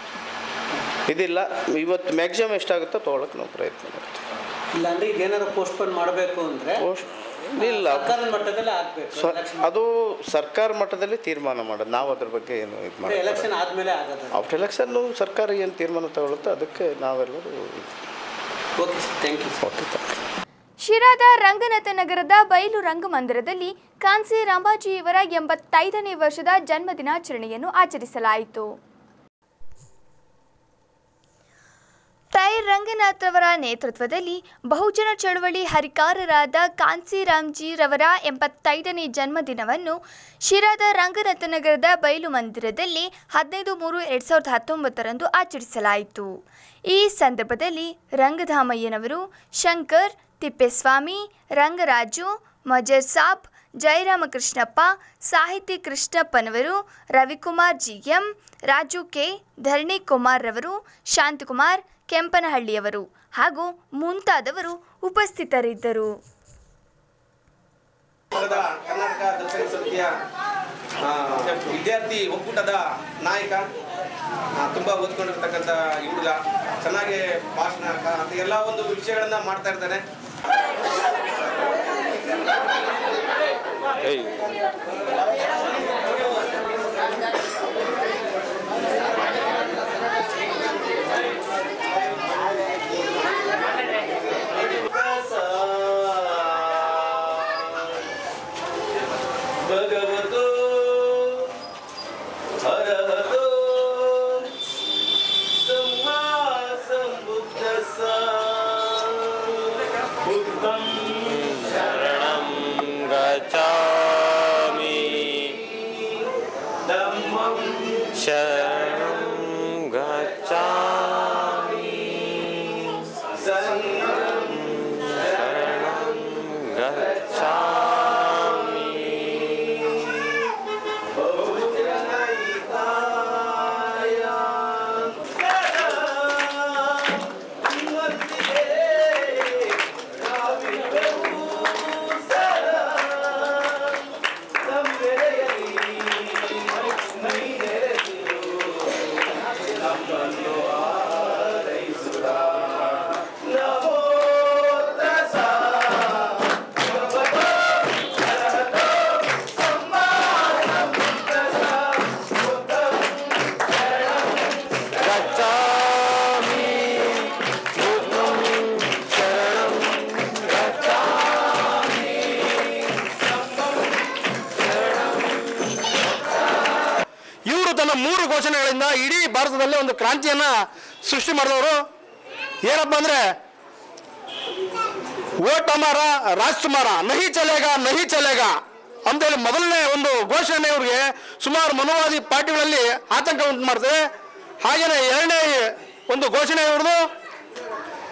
[SPEAKER 12] ಇದಿಲ್ಲ ಇವತ್ತು ಮ್ಯಾಕ್ಸಿಮಮ್ ಎಷ್ಟಾಗುತ್ತೋ ತೊಗೊಳಕ್ಕೆ ನಾವು ಪ್ರಯತ್ನ ಮಾಡ್ತೀವಿ
[SPEAKER 13] ಇಲ್ಲ ಅಂದ್ರೆ ಈಗ ಏನಾದ್ರು ಪೋಸ್ಟ್ಪೋನ್ ಮಾಡಬೇಕು ಅಂದ್ರೆ
[SPEAKER 12] ಇಲ್ಲ
[SPEAKER 13] ಸರ್ಕಾರದ ಮಟ್ಟದಲ್ಲಿ ಆಗ್ಬೇಕು
[SPEAKER 12] ಸ- ಅದು ಸರ್ಕಾರ ಮಟ್ಟದಲ್ಲಿ ತೀರ್ಮಾನ ಮಾಡೋದು ನಾವು ಅದ್ರ ಬಗ್ಗೆ ಏನು ಇದು ಮಾಡಿ
[SPEAKER 13] ಎಲೆಕ್ಷನ್ ಆದ್ಮೇಲೆ ಆಗೋದು
[SPEAKER 12] ಔಟ್ ಎಲೆಕ್ಷನ್ನು ಸರ್ಕಾರ ಏನು ತೀರ್ಮಾನ ತಗೊಳುತ್ತೋ ಅದಕ್ಕೆ ನಾವೆಲ್ಲರೂ
[SPEAKER 13] okay sir thank you
[SPEAKER 12] okay thank you
[SPEAKER 1] ಶಿರಾದ ರಂಗನಾಥ ನಗರದ ಬಯಲು ರಂಗಮಂದಿರದಲ್ಲಿ ಕಾನ್ಸಿ ರಾಮಾಜಿಯವರ ಎಂಬತ್ತೈದನೇ ವರ್ಷದ ಜನ್ಮದಿನಾಚರಣೆಯನ್ನು ಆಚರಿಸಲಾಯಿತು ತೈ ರಂಗನಾಥ್ ಅವರ ನೇತೃತ್ವದಲ್ಲಿ ಬಹುಜನ ಚಳವಳಿ ಹರಿಕಾರರಾದ ಕಾಂಸಿರಾಮ್ಜಿರವರ ಎಂಬತ್ತೈದನೇ ಜನ್ಮದಿನವನ್ನು ಶಿರಾದ ರಂಗನಾಥ ನಗರದ ಬಯಲು ಮಂದಿರದಲ್ಲಿ ಹದಿನೈದು ಮೂರು ಎರಡು ಸಾವಿರದ ಹತ್ತೊಂಬತ್ತರಂದು ಆಚರಿಸಲಾಯಿತು ಈ ಸಂದರ್ಭದಲ್ಲಿ ರಂಗಧಾಮಯ್ಯನವರು ಶಂಕರ್ ತಿಪ್ಪೇಸ್ವಾಮಿ ರಂಗರಾಜು ಮಜರ್ ಸಾಬ್ ಜಯರಾಮಕೃಷ್ಣಪ್ಪ ಸಾಹಿತಿ ಕೃಷ್ಣಪ್ಪನವರು ರವಿಕುಮಾರ್ ಜಿಎಂ ರಾಜು ಕೆ ಧರಣಿ ಕುಮಾರ್ ರವರು ಶಾಂತಕುಮಾರ್ ಕೆಂಪನಹಳ್ಳಿಯವರು ಹಾಗೂ ಮುಂತಾದವರು ಉಪಸ್ಥಿತರಿದ್ದರು
[SPEAKER 14] ಸಂಘದ ಕರ್ನಾಟಕ ದರ್ಶನ ಸಮಿತಿಯ ಆ, ವಿದ್ಯಾರ್ಥಿ ಒಕ್ಕೂಟದ ನಾಯಕ ಆ, ತುಂಬಾ ಓದ್ಕೊಂಡಿರ್ತಕ್ಕಂಥ ಈ ಹುಡುಗ ಚೆನ್ನಾಗಿ ಭಾಷಣ ಕ- ಅಂತ ಎಲ್ಲ ಒಂದು ವಿಷಯಗಳನ್ನ ಮಾಡ್ತಾ ಇರ್ತಾನೆ ಭಗವತೋ ಹರಹರೋ ಸಮ್ಮಾ ಸಂಬುದ್ಧಸ್ಸ ಬುದ್ಧಂ ಶರಣಂ ಗಚ್ಚಾಮಿ ಧಮ್ಮಂ ಶರಣಂ ಗಚ್ಚಾಮಿ ಸಂಘಂ ಶರಣಂ ಗಚ್ಚಾಮಿ
[SPEAKER 15] ಇವರು ತನ್ನ ಮೂರು ಘೋಷಣೆಗಳಿಂದ ಇಡೀ ಭಾರತದಲ್ಲೇ ಒಂದು ಕ್ರಾಂತಿಯನ್ನ ಸೃಷ್ಟಿ ಮಾಡಿದವರು ಏನಪ್ಪ ಅಂದ್ರೆ ಓಟ್ ಹಮಾರ ರಾಜ್ಕುಮಾರ ನಹಿ ಚಲೇಗ ನಹಿ ಚಲೇಗ ಅಂತೇಳಿ ಮೊದಲನೇ ಒಂದು ಘೋಷಣೆ ಇವ್ರಿಗೆ ಸುಮಾರು ಮನುವಾದಿ ಪಾರ್ಟಿಗಳಲ್ಲಿ ಆತಂಕ ಉಂಟು ಮಾಡ್ತದೆ ಹಾಗೇನೆ ಎರಡನೇ ಒಂದು ಘೋಷಣೆ ಇವ್ರದ್ದು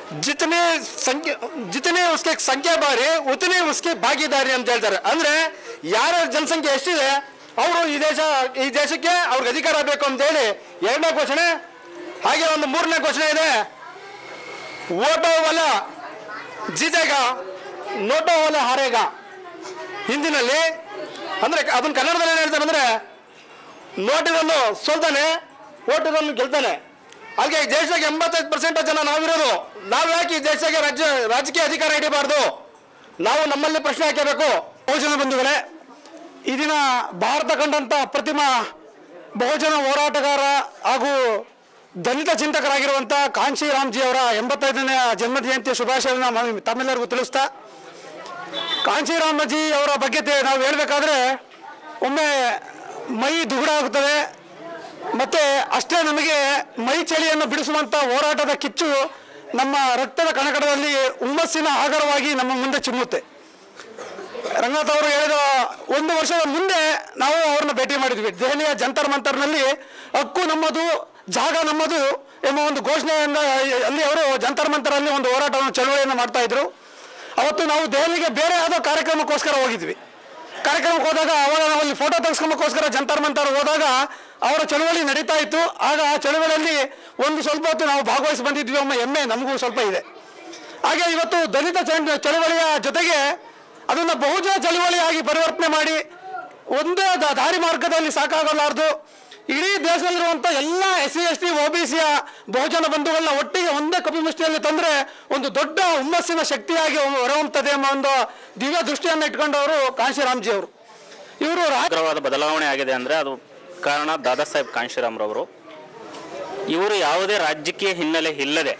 [SPEAKER 15] ಜಿತನೆ ಸಂಖ್ಯೆ ಜಿತನೆ ಉಸ್ಕೆ ಸಂಖ್ಯೆ ಬಾರಿ ಉತನೆ ಉಸ್ಕೆ ಭಾಗಿದಾರಿ ಅಂತ ಹೇಳ್ತಾರೆ ಅಂದ್ರೆ ಯಾರ ಜನಸಂಖ್ಯೆ ಎಷ್ಟಿದೆ ಅವರು ಈ ದೇಶ ಈ ದೇಶಕ್ಕೆ ಅವ್ರಿಗೆ ಅಧಿಕಾರ ಬೇಕು ಅಂತ ಹೇಳಿ ಎರಡನೇ ಘೋಷಣೆ ಹಾಗೆ ಒಂದು ಮೂರನೇ ಘೋಷಣೆ ಇದೆ ಓಟೋ ಒಲ ಜಿಜೆಗ ನೋಟೋ ಒಲ ಹಾರೇಗ ಹಿಂದಿನಲ್ಲಿ ಅಂದ್ರೆ ಅದನ್ನ ಕನ್ನಡದಲ್ಲಿ ಏನು ಹೇಳ್ತಾರೆ ಅಂದ್ರೆ ನೋಟಿದನ್ನು ಸೋಲ್ತಾನೆ ಓಟಿದನ್ನು ಗೆಲ್ತಾನೆ ಹಾಗೆ ಈ ದೇಶದಾಗ ಎಂಬತ್ತೈದು ಪರ್ಸೆಂಟ್ ಜನ ನಾವಿರೋದು ನಾವು ಯಾಕೆ ಈ ದೇಶಕ್ಕೆ ರಾಜ್ಯ ರಾಜಕೀಯ ಅಧಿಕಾರ ಹಿಡಿಬಾರ್ದು ನಾವು ನಮ್ಮಲ್ಲಿ ಪ್ರಶ್ನೆ ಹಾಕಬೇಕು ಬಹುಜನ ಬಂಧುಗಳೇ ಈ ದಿನ ಭಾರತ ಕಂಡಂತ ಪ್ರತಿಮ ಬಹುಜನ ಹೋರಾಟಗಾರ ಹಾಗೂ ದಲಿತ ಚಿಂತಕರಾಗಿರುವಂಥ ಕಾಂಶಿ ರಾಮ್ಜಿ ಅವರ ಎಂಬತ್ತೈದನೇ ಜನ್ಮ ಜಯಂತಿ ಶುಭಾಶಯವನ್ನು ನಾವು ತಮ್ಮೆಲ್ಲರಿಗೂ ತಿಳಿಸ್ತಾ ಕಾಂಚೀರಾಮಜಿ ಅವರ ಬಗ್ಗೆ ತೆ- ನಾವು ಹೇಳಬೇಕಾದ್ರೆ ಒಮ್ಮೆ ಮೈ ದುಗುಡ ಆಗುತ್ತದೆ ಮತ್ತೆ ಅಷ್ಟೇ ನಮಗೆ ಮೈ ಚಳಿಯನ್ನು ಬಿಡಿಸುವಂಥ ಹೋರಾಟದ ಕಿಚ್ಚು ನಮ್ಮ ರಕ್ತದ ಕಣಕಣದಲ್ಲಿ ಹುಮ್ಮಸ್ಸಿನ ಆಗರವಾಗಿ ನಮ್ಮ ಮುಂದೆ ಚಿಮ್ಮುತ್ತೆ ರಂಗನಾಥ್ ಅವರು ಹೇಳಿದ ಒಂದು ವರ್ಷದ ಮುಂದೆ ನಾವು ಅವ್ರನ್ನ ಭೇಟಿ ಮಾಡಿದ್ವಿ ದೆಹಲಿಯ ಜಂತರ್ ಮಂತರ್ನಲ್ಲಿ ಹಕ್ಕು ನಮ್ಮದು ಜಾಗ ನಮ್ಮದು ಎಂಬ ಒಂದು ಘೋಷಣೆಯಿಂದ ಅಲ್ಲಿ ಅವರು ಜಂತರ್ ಮಂತರಲ್ಲಿ ಒಂದು ಹೋರಾಟವನ್ನು ಚಳವಳಿಯನ್ನು ಮಾಡ್ತಾ ಇದ್ರು ಅವತ್ತು ನಾವು ದೆಹಲಿಗೆ ಬೇರೆ ಯಾವುದೋ ಕಾರ್ಯಕ್ರಮಕ್ಕೋಸ್ಕರ ಹೋಗಿದ್ವಿ ಕಾರ್ಯಕ್ರಮಕ್ಕೆ ಹೋದಾಗ ಅವಾಗ ನಾವು ಅಲ್ಲಿ ಫೋಟೋ ತೆಗೆಸ್ಕೊಂಬಕ್ಕೋಸ್ಕರ ಜಂತರ್ ಮಂತರ್ ಹೋದಾಗ ಅವರ ಚಳವಳಿ ನಡೀತಾ ಇತ್ತು ಆಗ ಆ ಚಳವಳಿಯಲ್ಲಿ ಒಂದು ಸ್ವಲ್ಪ ಹೊತ್ತು ನಾವು ಭಾಗವಹಿಸಿ ಬಂದಿದ್ವಿ ಒಮ್ಮೆ ಹೆಮ್ಮೆ ನಮಗೂ ಸ್ವಲ್ಪ ಇದೆ ಹಾಗೆ ಇವತ್ತು ದಲಿತ ಚಳ- ಚಳವಳಿಯ ಜೊತೆಗೆ ಅದನ್ನ ಬಹುಜನ ಚಳವಳಿಯಾಗಿ ಪರಿವರ್ತನೆ ಮಾಡಿ ಒಂದೇ ದ- ದಾರಿ ಮಾರ್ಗದಲ್ಲಿ ಸಾಕಾಗಲಾರ್ದು ಇಡೀ ದೇಶದಲ್ಲಿರುವಂಥ ಎಲ್ಲ S C S T O B ಸಿಯ ಬಹುಜನ ಬಂಧುಗಳನ್ನ ಒಟ್ಟಿಗೆ ಒಂದೇ ಕಪಿಮುಷ್ಟಿಯಲ್ಲಿ ತಂದ್ರೆ ಒಂದು ದೊಡ್ಡ ಹುಮ್ಮಸ್ಸಿನ ಶಕ್ತಿಯಾಗಿ ಹೊರಹೊಮ್ಮುತ್ತದೆ ಎಂಬ ಒಂದು ದಿವ್ಯ ದೃಷ್ಟಿಯನ್ನು ಇಟ್ಕೊಂಡವರು ಕಾಶಿರಾಮ್ಜಿ ಅವರು ಇವರು
[SPEAKER 16] ಅಗ್ರವಾದ ಬದಲಾವಣೆ ಆಗಿದೆ ಅಂದರೆ ಅದು ಕಾರಣ ದಾದಾ ಸಾಹೇಬ್ ಕಾಂಶಿರಾಮ್ರವರು ಇವರು ಯಾವುದೇ ರಾಜಕೀಯ ಹಿನ್ನೆಲೆ ಇಲ್ಲದೆ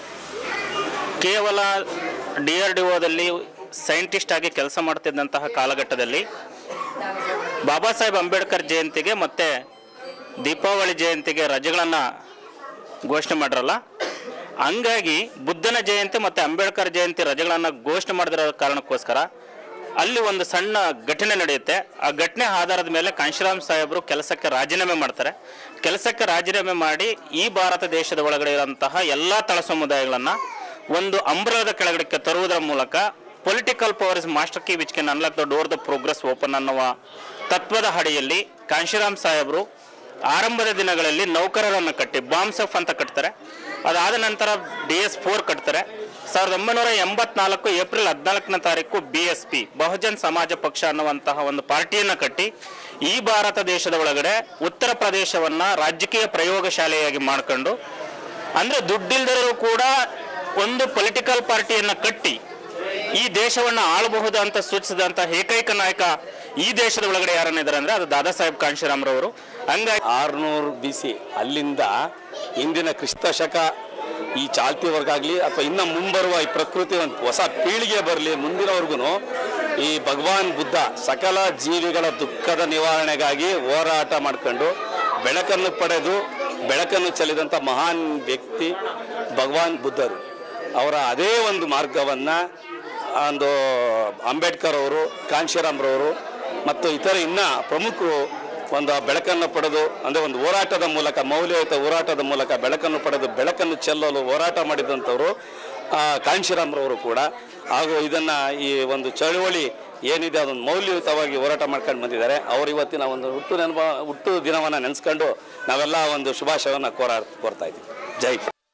[SPEAKER 16] ಕೇವಲ ಡಿ ಆರ್ ಡಿ ಒದಲ್ಲಿ ಸೈಂಟಿಸ್ಟ್ ಆಗಿ ಕೆಲಸ ಮಾಡ್ತಿದ್ದಂತಹ ಕಾಲಘಟ್ಟದಲ್ಲಿ ಬಾಬಾ ಸಾಹೇಬ್ ಅಂಬೇಡ್ಕರ್ ಜಯಂತಿಗೆ ಮತ್ತು ದೀಪಾವಳಿ ಜಯಂತಿಗೆ ರಜೆಗಳನ್ನು ಘೋಷಣೆ ಮಾಡಿರಲ್ಲ ಹಂಗಾಗಿ ಬುದ್ಧನ ಜಯಂತಿ ಮತ್ತು ಅಂಬೇಡ್ಕರ್ ಜಯಂತಿ ರಜೆಗಳನ್ನು ಘೋಷಣೆ ಮಾಡಿದಿರೋ ಕಾರಣಕ್ಕೋಸ್ಕರ ಅಲ್ಲಿ ಒಂದು ಸಣ್ಣ ಘಟನೆ ನಡೆಯುತ್ತೆ ಆ ಘಟನೆ ಆಧಾರದ ಮೇಲೆ ಕಾಂಶಿರಾಮ್ ಸಾಹೇಬರು ಕೆಲಸಕ್ಕೆ ರಾಜೀನಾಮೆ ಮಾಡ್ತಾರೆ ಕೆಲಸಕ್ಕೆ ರಾಜೀನಾಮೆ ಮಾಡಿ ಈ ಭಾರತ ದೇಶದ ಒಳಗಡೆ ಇರುವಂತಹ ಎಲ್ಲ ತಳ ಸಮುದಾಯಗಳನ್ನು ಒಂದು ಅಂಬ್ರಲದ ಕೆಳಗಡೆಗೆ ತರುವುದರ ಮೂಲಕ political power is master key which can unlock the door the progress open ಅನ್ನುವ ತತ್ವದ ಅಡಿಯಲ್ಲಿ ಕಾಂಶಿರಾಮ್ ಸಾಹೇಬರು ಆರಂಭದ ದಿನಗಳಲ್ಲಿ ನೌಕರರನ್ನು ಕಟ್ಟಿ ಬಾಂಬ್ಸ್ ಆಫ್ ಅಂತ ಕಟ್ತಾರೆ ಅದಾದ ನಂತರ ಡಿ ಎಸ್ ಫೋರ್ ಕಟ್ತಾರೆ ಸಾವಿರದ ಒಂಬೈನೂರ ಎಂಬತ್ನಾಲ್ಕು ಏಪ್ರಿಲ್ ಹದಿನಾಲ್ಕನೇ ತಾರೀಕು ಬಿ ಎಸ್ ಪಿ ಬಹುಜನ್ ಸಮಾಜ ಪಕ್ಷ ಅನ್ನುವಂತಹ ಒಂದು ಪಾರ್ಟಿಯನ್ನು ಕಟ್ಟಿ ಈ ಭಾರತ ದೇಶದ ಒಳಗಡೆ ಉತ್ತರ ಪ್ರದೇಶವನ್ನ ರಾಜಕೀಯ ಪ್ರಯೋಗಶಾಲೆಯಾಗಿ ಮಾಡ್ಕೊಂಡು ಅಂದ್ರೆ ದುಡ್ಡಿಲ್ದರೂ ಕೂಡ ಒಂದು ಪೊಲಿಟಿಕಲ್ ಪಾರ್ಟಿಯನ್ನ ಕಟ್ಟಿ ಈ ದೇಶವನ್ನ ಆಳಬಹುದು ಅಂತ ಸೂಚಿಸಿದಂತ ಏಕೈಕ ನಾಯಕ ಈ ದೇಶದ ಒಳಗಡೆ ಯಾರನ್ನಿದ್ದಾರೆ ಅಂದ್ರೆ ಅದು ದಾದಾ ಸಾಹೇಬ್ ಕಾಂಶಿರಾಮ್ರವರು ಹಂಗಾಗಿ
[SPEAKER 17] ಆರ್ನೂರು ಬಿ ಸಿ ಅಲ್ಲಿಂದ ಇಂದಿನ ಕ್ರಿಸ್ತ ಶಕ ಈ ಚಾಲ್ತಿ ವರ್ಗಾಗ್ಲಿ ಅಥವಾ ಇನ್ನು ಮುಂಬರುವ ಈ ಪ್ರಕೃತಿ ಒಂದು ಹೊಸ ಪೀಳಿಗೆ ಬರಲಿ ಮುಂದಿನವರೆಗೂ ಈ ಭಗವಾನ್ ಬುದ್ಧ ಸಕಲ ಜೀವಿಗಳ ದುಃಖದ ನಿವಾರಣೆಗಾಗಿ ಹೋರಾಟ ಮಾಡ್ಕೊಂಡು ಬೆಳಕನ್ನು ಪಡೆದು ಬೆಳಕನ್ನು ಚೆಲ್ಲಿದಂಥ ಮಹಾನ್ ವ್ಯಕ್ತಿ ಭಗವಾನ್ ಬುದ್ಧರು ಅವರ ಅದೇ ಒಂದು ಮಾರ್ಗವನ್ನು ಒಂದು ಅಂಬೇಡ್ಕರ್ ಅವರು ಕಾಂಶಿರಾಮ್ರವರು ಮತ್ತು ಇತರ ಇನ್ನ ಪ್ರಮುಖರು ಒಂದು ಬೆಳಕನ್ನು ಪಡೆದು ಅಂದರೆ ಒಂದು ಹೋರಾಟದ ಮೂಲಕ ಮೌಲ್ಯಯುತ ಹೋರಾಟದ ಮೂಲಕ ಬೆಳಕನ್ನು ಪಡೆದು ಬೆಳಕನ್ನು ಚೆಲ್ಲಲು ಹೋರಾಟ ಮಾಡಿದಂಥವರು ಆ, ಕಾಂಶಿರಾಮ್ರವರು ಕೂಡ ಹಾಗೂ ಇದನ್ನು ಈ ಒಂದು ಚಳುವಳಿ ಏನಿದೆ ಅದನ್ನು ಮೌಲ್ಯಯುತವಾಗಿ ಹೋರಾಟ ಮಾಡ್ಕೊಂಡು ಬಂದಿದ್ದಾರೆ ಅವರು ಇವತ್ತಿನ ಒಂದು ಹುಟ್ಟು ನೆನಪ ಹುಟ್ಟು ದಿನವನ್ನು ನೆನೆಸ್ಕೊಂಡು ನಾವೆಲ್ಲ ಒಂದು ಶುಭಾಶಯವನ್ನು ಕೋರಾ ಕೋರ್ತಾ ಇದ್ದೀವಿ ಜೈ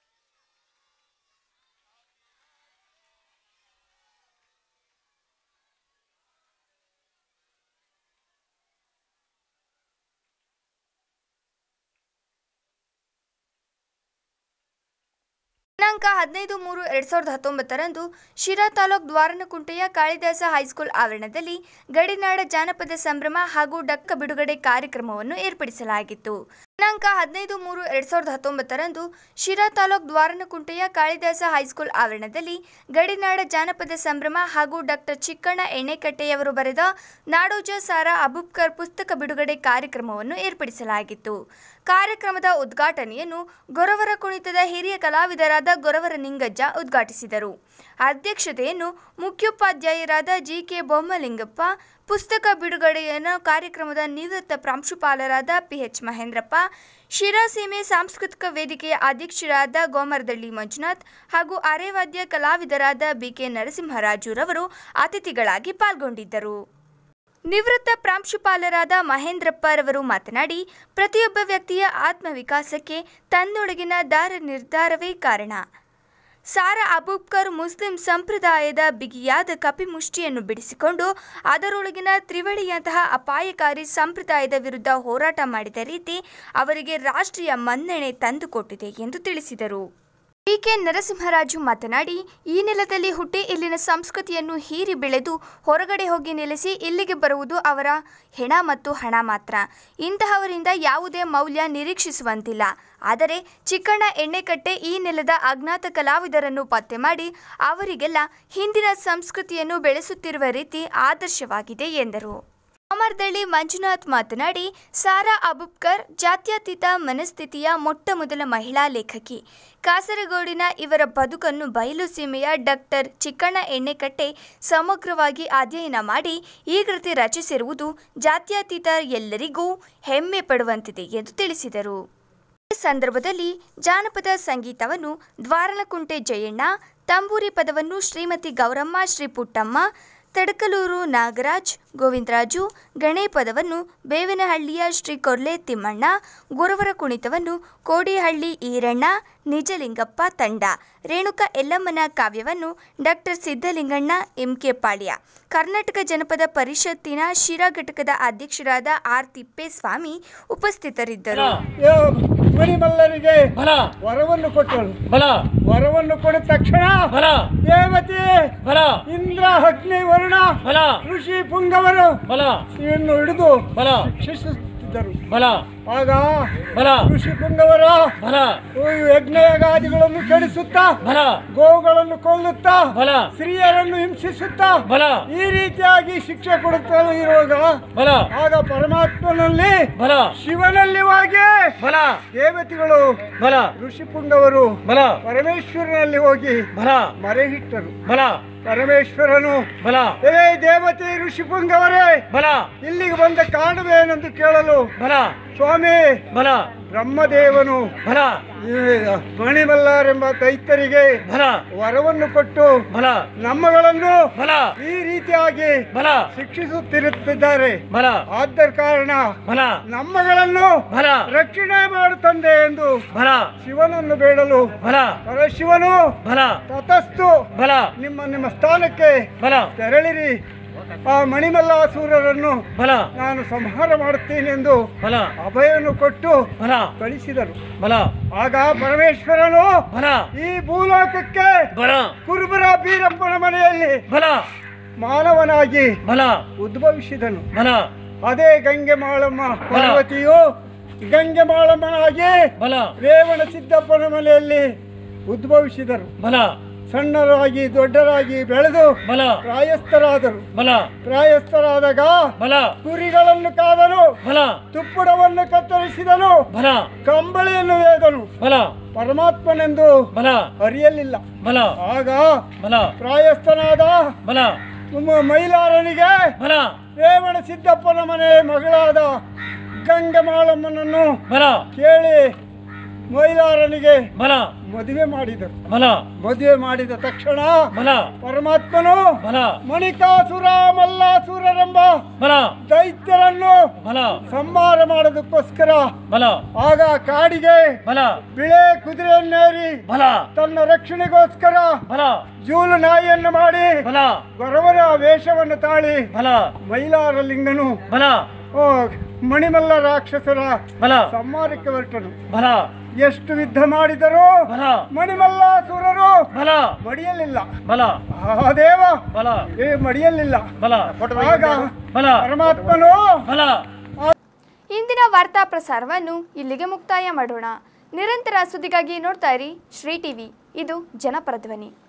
[SPEAKER 1] ದಿನಾಂಕ ಹದಿನೈದು ಮೂರು ಎರಡ್ ಸಾವಿರದ ಹತ್ತೊಂಬತ್ತರಂದು ಶಿರಾ ತಾಲೂಕ್ ದ್ವಾರನಕುಂಟೆಯ ಕಾಳಿದಾಸ ಹೈಸ್ಕೂಲ್ ಆವರಣದಲ್ಲಿ ಗಡಿನಾಡ ಜಾನಪದ ಸಂಭ್ರಮ ಹಾಗೂ ಡಕ್ಕ ಬಿಡುಗಡೆ ಕಾರ್ಯಕ್ರಮವನ್ನು ಏರ್ಪಡಿಸಲಾಗಿತ್ತು ದಿನಾಂಕ ಹದಿನೈದು ಮೂರು ಎರಡ್ ಸಾವಿರದ ಹತ್ತೊಂಬತ್ತರಂದು ಶಿರಾ ತಾಲೂಕ್ ದ್ವಾರನಕುಂಟೆಯ ಕಾಳಿದಾಸ ಹೈಸ್ಕೂಲ್ ಆವರಣದಲ್ಲಿ ಗಡಿನಾಡ ಜಾನಪದ ಸಂಭ್ರಮ ಹಾಗೂ ಡಾಕ್ಟರ್ ಚಿಕ್ಕಣ್ಣ ಎಣ್ಣೆಕಟ್ಟೆಯವರು ಬರೆದ ನಾಡೋಜ ಸಾರಾ ಅಬುಬ್ಕರ್ ಪುಸ್ತಕ ಬಿಡುಗಡೆ ಕಾರ್ಯಕ್ರಮವನ್ನು ಏರ್ಪಡಿಸಲಾಗಿತ್ತು ಕಾರ್ಯಕ್ರಮದ ಉದ್ಘಾಟನೆಯನ್ನು ಗೊರವರ ಕುಣಿತದ ಹಿರಿಯ ಕಲಾವಿದರಾದ ಗೊರವರ ನಿಂಗಜ್ಜ ಉದ್ಘಾಟಿಸಿದರು ಅಧ್ಯಕ್ಷತೆಯನ್ನು ಮುಖ್ಯೋಪಾಧ್ಯಾಯರಾದ ಜಿ ಕೆ ಬೊಮ್ಮಲಿಂಗಪ್ಪ ಪುಸ್ತಕ ಬಿಡುಗಡೆಯನ್ನು ಕಾರ್ಯಕ್ರಮದ ನಿವೃತ್ತ ಪ್ರಾಂಶುಪಾಲರಾದ ಪಿಎಚ್ ಮಹೇಂದ್ರಪ್ಪ ಶಿರಾಸೀಮೆ ಸಾಂಸ್ಕೃತಿಕ ವೇದಿಕೆಯ ಅಧ್ಯಕ್ಷರಾದ ಗೋಮರದಳ್ಳಿ ಮಂಜುನಾಥ್ ಹಾಗೂ ಅರೆವಾದ್ಯ ಕಲಾವಿದರಾದ ಬಿಕೆ ನರಸಿಂಹರಾಜುರವರು ಅತಿಥಿಗಳಾಗಿ ಪಾಲ್ಗೊಂಡಿದ್ದರು ನಿವೃತ್ತ ಪ್ರಾಂಶುಪಾಲರಾದ ಮಹೇಂದ್ರಪ್ಪರವರು ಮಾತನಾಡಿ ಪ್ರತಿಯೊಬ್ಬ ವ್ಯಕ್ತಿಯ ಆತ್ಮವಿಕಾಸಕ್ಕೆ ತನ್ನೊಳಗಿನ ದಾರ ನಿರ್ಧಾರವೇ ಕಾರಣ ಸಾರಾ ಅಬೂಬ್ಕರ್ ಮುಸ್ಲಿಂ ಸಂಪ್ರದಾಯದ ಬಿಗಿಯಾದ ಕಪಿಮುಷ್ಟಿಯನ್ನು ಬಿಡಿಸಿಕೊಂಡು ಅದರೊಳಗಿನ ತ್ರಿವಳಿಯಂತಹ ಅಪಾಯಕಾರಿ ಸಂಪ್ರದಾಯದ ವಿರುದ್ಧ ಹೋರಾಟ ಮಾಡಿದ ರೀತಿ ಅವರಿಗೆ ರಾಷ್ಟ್ರೀಯ ಮನ್ನಣೆ ತಂದುಕೊಟ್ಟಿದೆ ಎಂದು ತಿಳಿಸಿದರು ಕೆ ನರಸಿಂಹರಾಜು ಮಾತನಾಡಿ ಈ ನೆಲದಲ್ಲಿ ಹುಟ್ಟಿ ಇಲ್ಲಿನ ಸಂಸ್ಕೃತಿಯನ್ನು ಹೀರಿ ಬೆಳೆದು ಹೊರಗಡೆ ಹೋಗಿ ನೆಲೆಸಿ ಇಲ್ಲಿಗೆ ಬರುವುದು ಅವರ ಹೆಣ ಮತ್ತು ಹಣ ಮಾತ್ರ ಇಂತಹವರಿಂದ ಯಾವುದೇ ಮೌಲ್ಯ ನಿರೀಕ್ಷಿಸುವಂತಿಲ್ಲ ಆದರೆ ಚಿಕ್ಕಣ್ಣ ಎಣ್ಣೆಕಟ್ಟೆ ಈ ನೆಲದ ಅಜ್ಞಾತ ಕಲಾವಿದರನ್ನು ಪತ್ತೆ ಮಾಡಿ ಅವರಿಗೆಲ್ಲ ಹಿಂದಿನ ಸಂಸ್ಕೃತಿಯನ್ನು ಬೆಳೆಸುತ್ತಿರುವ ರೀತಿ ಆದರ್ಶವಾಗಿದೆ ಎಂದರು ಅಮರ್ದಳ್ಳಿ ಮಂಜುನಾಥ್ ಮಾತನಾಡಿ ಸಾರಾ ಅಬುಬ್ಕರ್ ಜಾತ್ಯತೀತ ಮನಸ್ಥಿತಿಯ ಮೊಟ್ಟ ಮೊದಲ ಮಹಿಳಾ ಲೇಖಕಿ ಕಾಸರಗೋಡಿನ ಇವರ ಬದುಕನ್ನು ಬಯಲು ಸೀಮೆಯ ಡಾಕ್ಟರ್ ಚಿಕ್ಕಣ್ಣ ಎಣ್ಣೆಕಟ್ಟೆ ಸಮಗ್ರವಾಗಿ ಅಧ್ಯಯನ ಮಾಡಿ ಈ ಕೃತಿ ರಚಿಸಿರುವುದು ಜಾತ್ಯತೀತ ಎಲ್ಲರಿಗೂ ಹೆಮ್ಮೆ ಪಡುವಂತಿದೆ ಎಂದು ತಿಳಿಸಿದರು ಈ ಸಂದರ್ಭದಲ್ಲಿ ಜಾನಪದ ಸಂಗೀತವನ್ನು ದ್ವಾರಲಕುಂಟೆ ಜಯಣ್ಣ ತಂಬೂರಿ ಪದವನ್ನು ಶ್ರೀಮತಿ ಗೌರಮ್ಮ ಶ್ರೀ ಪುಟ್ಟಮ್ಮ ತಡಕಲೂರು ನಾಗರಾಜ್ ಗೋವಿಂದರಾಜು ಗಣೆ ಪದವನ್ನು ಬೇವಿನಹಳ್ಳಿಯ ಶ್ರೀ ಕೊರ್ಲೆ ತಿಮ್ಮಣ್ಣ ಗುರುವರ ಕುಣಿತವನ್ನು ಕೋಡಿಹಳ್ಳಿ ಈರಣ್ಣ ನಿಜಲಿಂಗಪ್ಪ ತಂಡ ರೇಣುಕಾ ಎಲ್ಲಮ್ಮನ ಕಾವ್ಯವನ್ನು ಡಾಕ್ಟರ್ ಸಿದ್ದಲಿಂಗಣ್ಣ ಎಂಕೆ ಪಾಳ್ಯ ಕರ್ನಾಟಕ ಜನಪದ ಪರಿಷತ್ತಿನ ಶಿರಾ ಘಟಕದ ಅಧ್ಯಕ್ಷರಾದ ಆರ್ ತಿಪ್ಪೇಸ್ವಾಮಿ ಉಪಸ್ಥಿತರಿದ್ದರು
[SPEAKER 8] ಮರಿಮಲ್ಲರಿಗೆ ವರವನ್ನು ಕೊಟ್ಟಳು ವರವನ್ನು ಕೊಡಿದ ತಕ್ಷಣ ದೇವತೆ ಇಂದ್ರ ಅಗ್ನಿ ವರುಣ ಋಷಿ ಪುಂಗವರು ಇವನ್ನು ಹಿಡಿದು ಶಿಕ್ಷಿಸುತ್ತಿದ್ದರು ಆಗ ಋಷಿ ಪುಂಗವರ ಯಜ್ಞಯಾಗಾದಿಗಳನ್ನು ಕೆಡಿಸುತ್ತಾ ಗೋವುಗಳನ್ನು ಕೊಲ್ಲುತ್ತಾ ಸ್ತ್ರೀಯರನ್ನು ಹಿಂಸಿಸುತ್ತಾ ಈ ರೀತಿಯಾಗಿ ಶಿಕ್ಷೆ ಕೊಡುತ್ತಾ ಇರುವಾಗ ಆಗ ಪರಮಾತ್ಮನಲ್ಲಿ ಶಿವನಲ್ಲಿ ಹೋಗಿ ದೇವತೆಗಳು ಋಷಿ ಪುಂಗವರು ಪರಮೇಶ್ವರನಲ್ಲಿ ಹೋಗಿ ಮರೆಹಿಟ್ಟರು ಪರಮೇಶ್ವರನು ಏ ದೇವತೆ ಋಷಿ ಪುಂಗವರೇ ಇಲ್ಲಿಗೆ ಬಂದ ಕಾರಣವೇನೆಂದು ಕೇಳಲು ಸ್ವಾಮಿ ಬ್ರಹ್ಮದೇವನು ಈ ಮಣಿಮಲ್ಲಾರೆಂಬ ದೈತ್ಯರಿಗೆ ವರವನ್ನು ಕೊಟ್ಟು ನಮ್ಮಗಳನ್ನು ಈ ರೀತಿಯಾಗಿ ಶಿಕ್ಷಿಸುತ್ತಿರುತ್ತಿದ್ದಾರೆ ಆದ ಕಾರಣ ನಮ್ಮಗಳನ್ನು ರಕ್ಷಣೆ ಮಾಡು ತಂದೆ ಎಂದು ಶಿವನನ್ನು ಬೇಡಲು ಪರಶಿವನು ತತಸ್ತು ನಿಮ್ಮ ನಿಮ್ಮ ಸ್ಥಾನಕ್ಕೆ ತೆರಳಿರಿ ಆ ಮಣಿಮಲ್ಲಾಸೂರರನ್ನು ನಾನು ಸಂಹಾರ ಮಾಡುತ್ತೇನೆ ಎಂದು ಅಭಯವನ್ನು ಕೊಟ್ಟು ಕಳಿಸಿದರು ಆಗ ಪರಮೇಶ್ವರನು ಈ ಭೂಲೋಕಕ್ಕೆ ಕುರುಬರ ಬೀರಪ್ಪನ ಮನೆಯಲ್ಲಿ ಮಾನವನಾಗಿ ಉದ್ಭವಿಸಿದನು ಅದೇ ಗಂಗೆ ಮಾಳಮ್ಮ ಪಾರ್ವತಿಯು ಗಂಗೆ ಮಾಳಮ್ಮನಾಗಿ ರೇವಣ ಸಿದ್ದಪ್ಪನ ಮನೆಯಲ್ಲಿ ಉದ್ಭವಿಸಿದರು ಸಣ್ಣರಾಗಿ ದೊಡ್ಡರಾಗಿ ಬೆಳೆದು ಪ್ರಾಯಸ್ಥರಾದರು ಪ್ರಾಯಸ್ಥರಾದಾಗ ಕುರಿಗಳನ್ನು ಕಾದನು ತುಪ್ಪುಡವನ್ನು ಕತ್ತರಿಸಿದನು ಕಂಬಳಿಯನ್ನು ವೇದನು ಪರಮಾತ್ಮನೆಂದು ಅರಿಯಲಿಲ್ಲ ಆಗ ಪ್ರಾಯಸ್ಥನಾದ ಮ- ಮೈಲಾರನಿಗೆ ರೇವಣ ಸಿದ್ದಪ್ಪನ ಮನೆ ಮಗಳಾದ ಗಂಗೆ ಮಾಳಮ್ಮನನ್ನು ಕೇಳಿ ಮೈಲಾರನಿಗೆ ಮದುವೆ ಮಾಡಿದರು ಮದುವೆ ಮಾಡಿದ ತಕ್ಷಣ ಪರಮಾತ್ಮನು ಮಣಿಕಾಸುರ ಮಲ್ಲಾಸುರರೆಂಬ ದೈತ್ಯರನ್ನು ಸಂಹಾರ ಮಾಡೋದಕ್ಕೋಸ್ಕರ ಆಗ ಕಾಡಿಗೆ ಬಿಳೆ ಕುದುರೆಯನ್ನೇರಿ ತನ್ನ ರಕ್ಷಣೆಗೋಸ್ಕರ ಜೂಲು ನಾಯಿಯನ್ನು ಮಾಡಿ ಗೊರವರ ವೇಷವನ್ನು ತಾಳಿ ಮೈಲಾರಲಿಂಗನು ಓ, ಮಣಿಮಲ್ಲ ರಾಕ್ಷಸರ ಸಂಹಾರಕ್ಕೆ ಹೊರಟನು ಎಷ್ಟು ಯುದ್ಧ ಮಾಡಿದರೂ ಮಣಿಮಲ್ಲಾಸುರರು ಮಡಿಯಲಿಲ್ಲ ಆ ದೇವ ಏ ಮಡಿಯಲಿಲ್ಲ ಆಗ ಪರಮಾತ್ಮನು
[SPEAKER 1] ಇಂದಿನ ವಾರ್ತಾ ಪ್ರಸಾರವನ್ನು ಇಲ್ಲಿಗೆ ಮುಕ್ತಾಯ ಮಾಡೋಣ ನಿರಂತರ ಸುದ್ದಿಗಾಗಿ ನೋಡ್ತಾ ಇರಿ ಶ್ರೀ ಟಿವಿ ಇದು ಜನಪರ ಧ್ವನಿ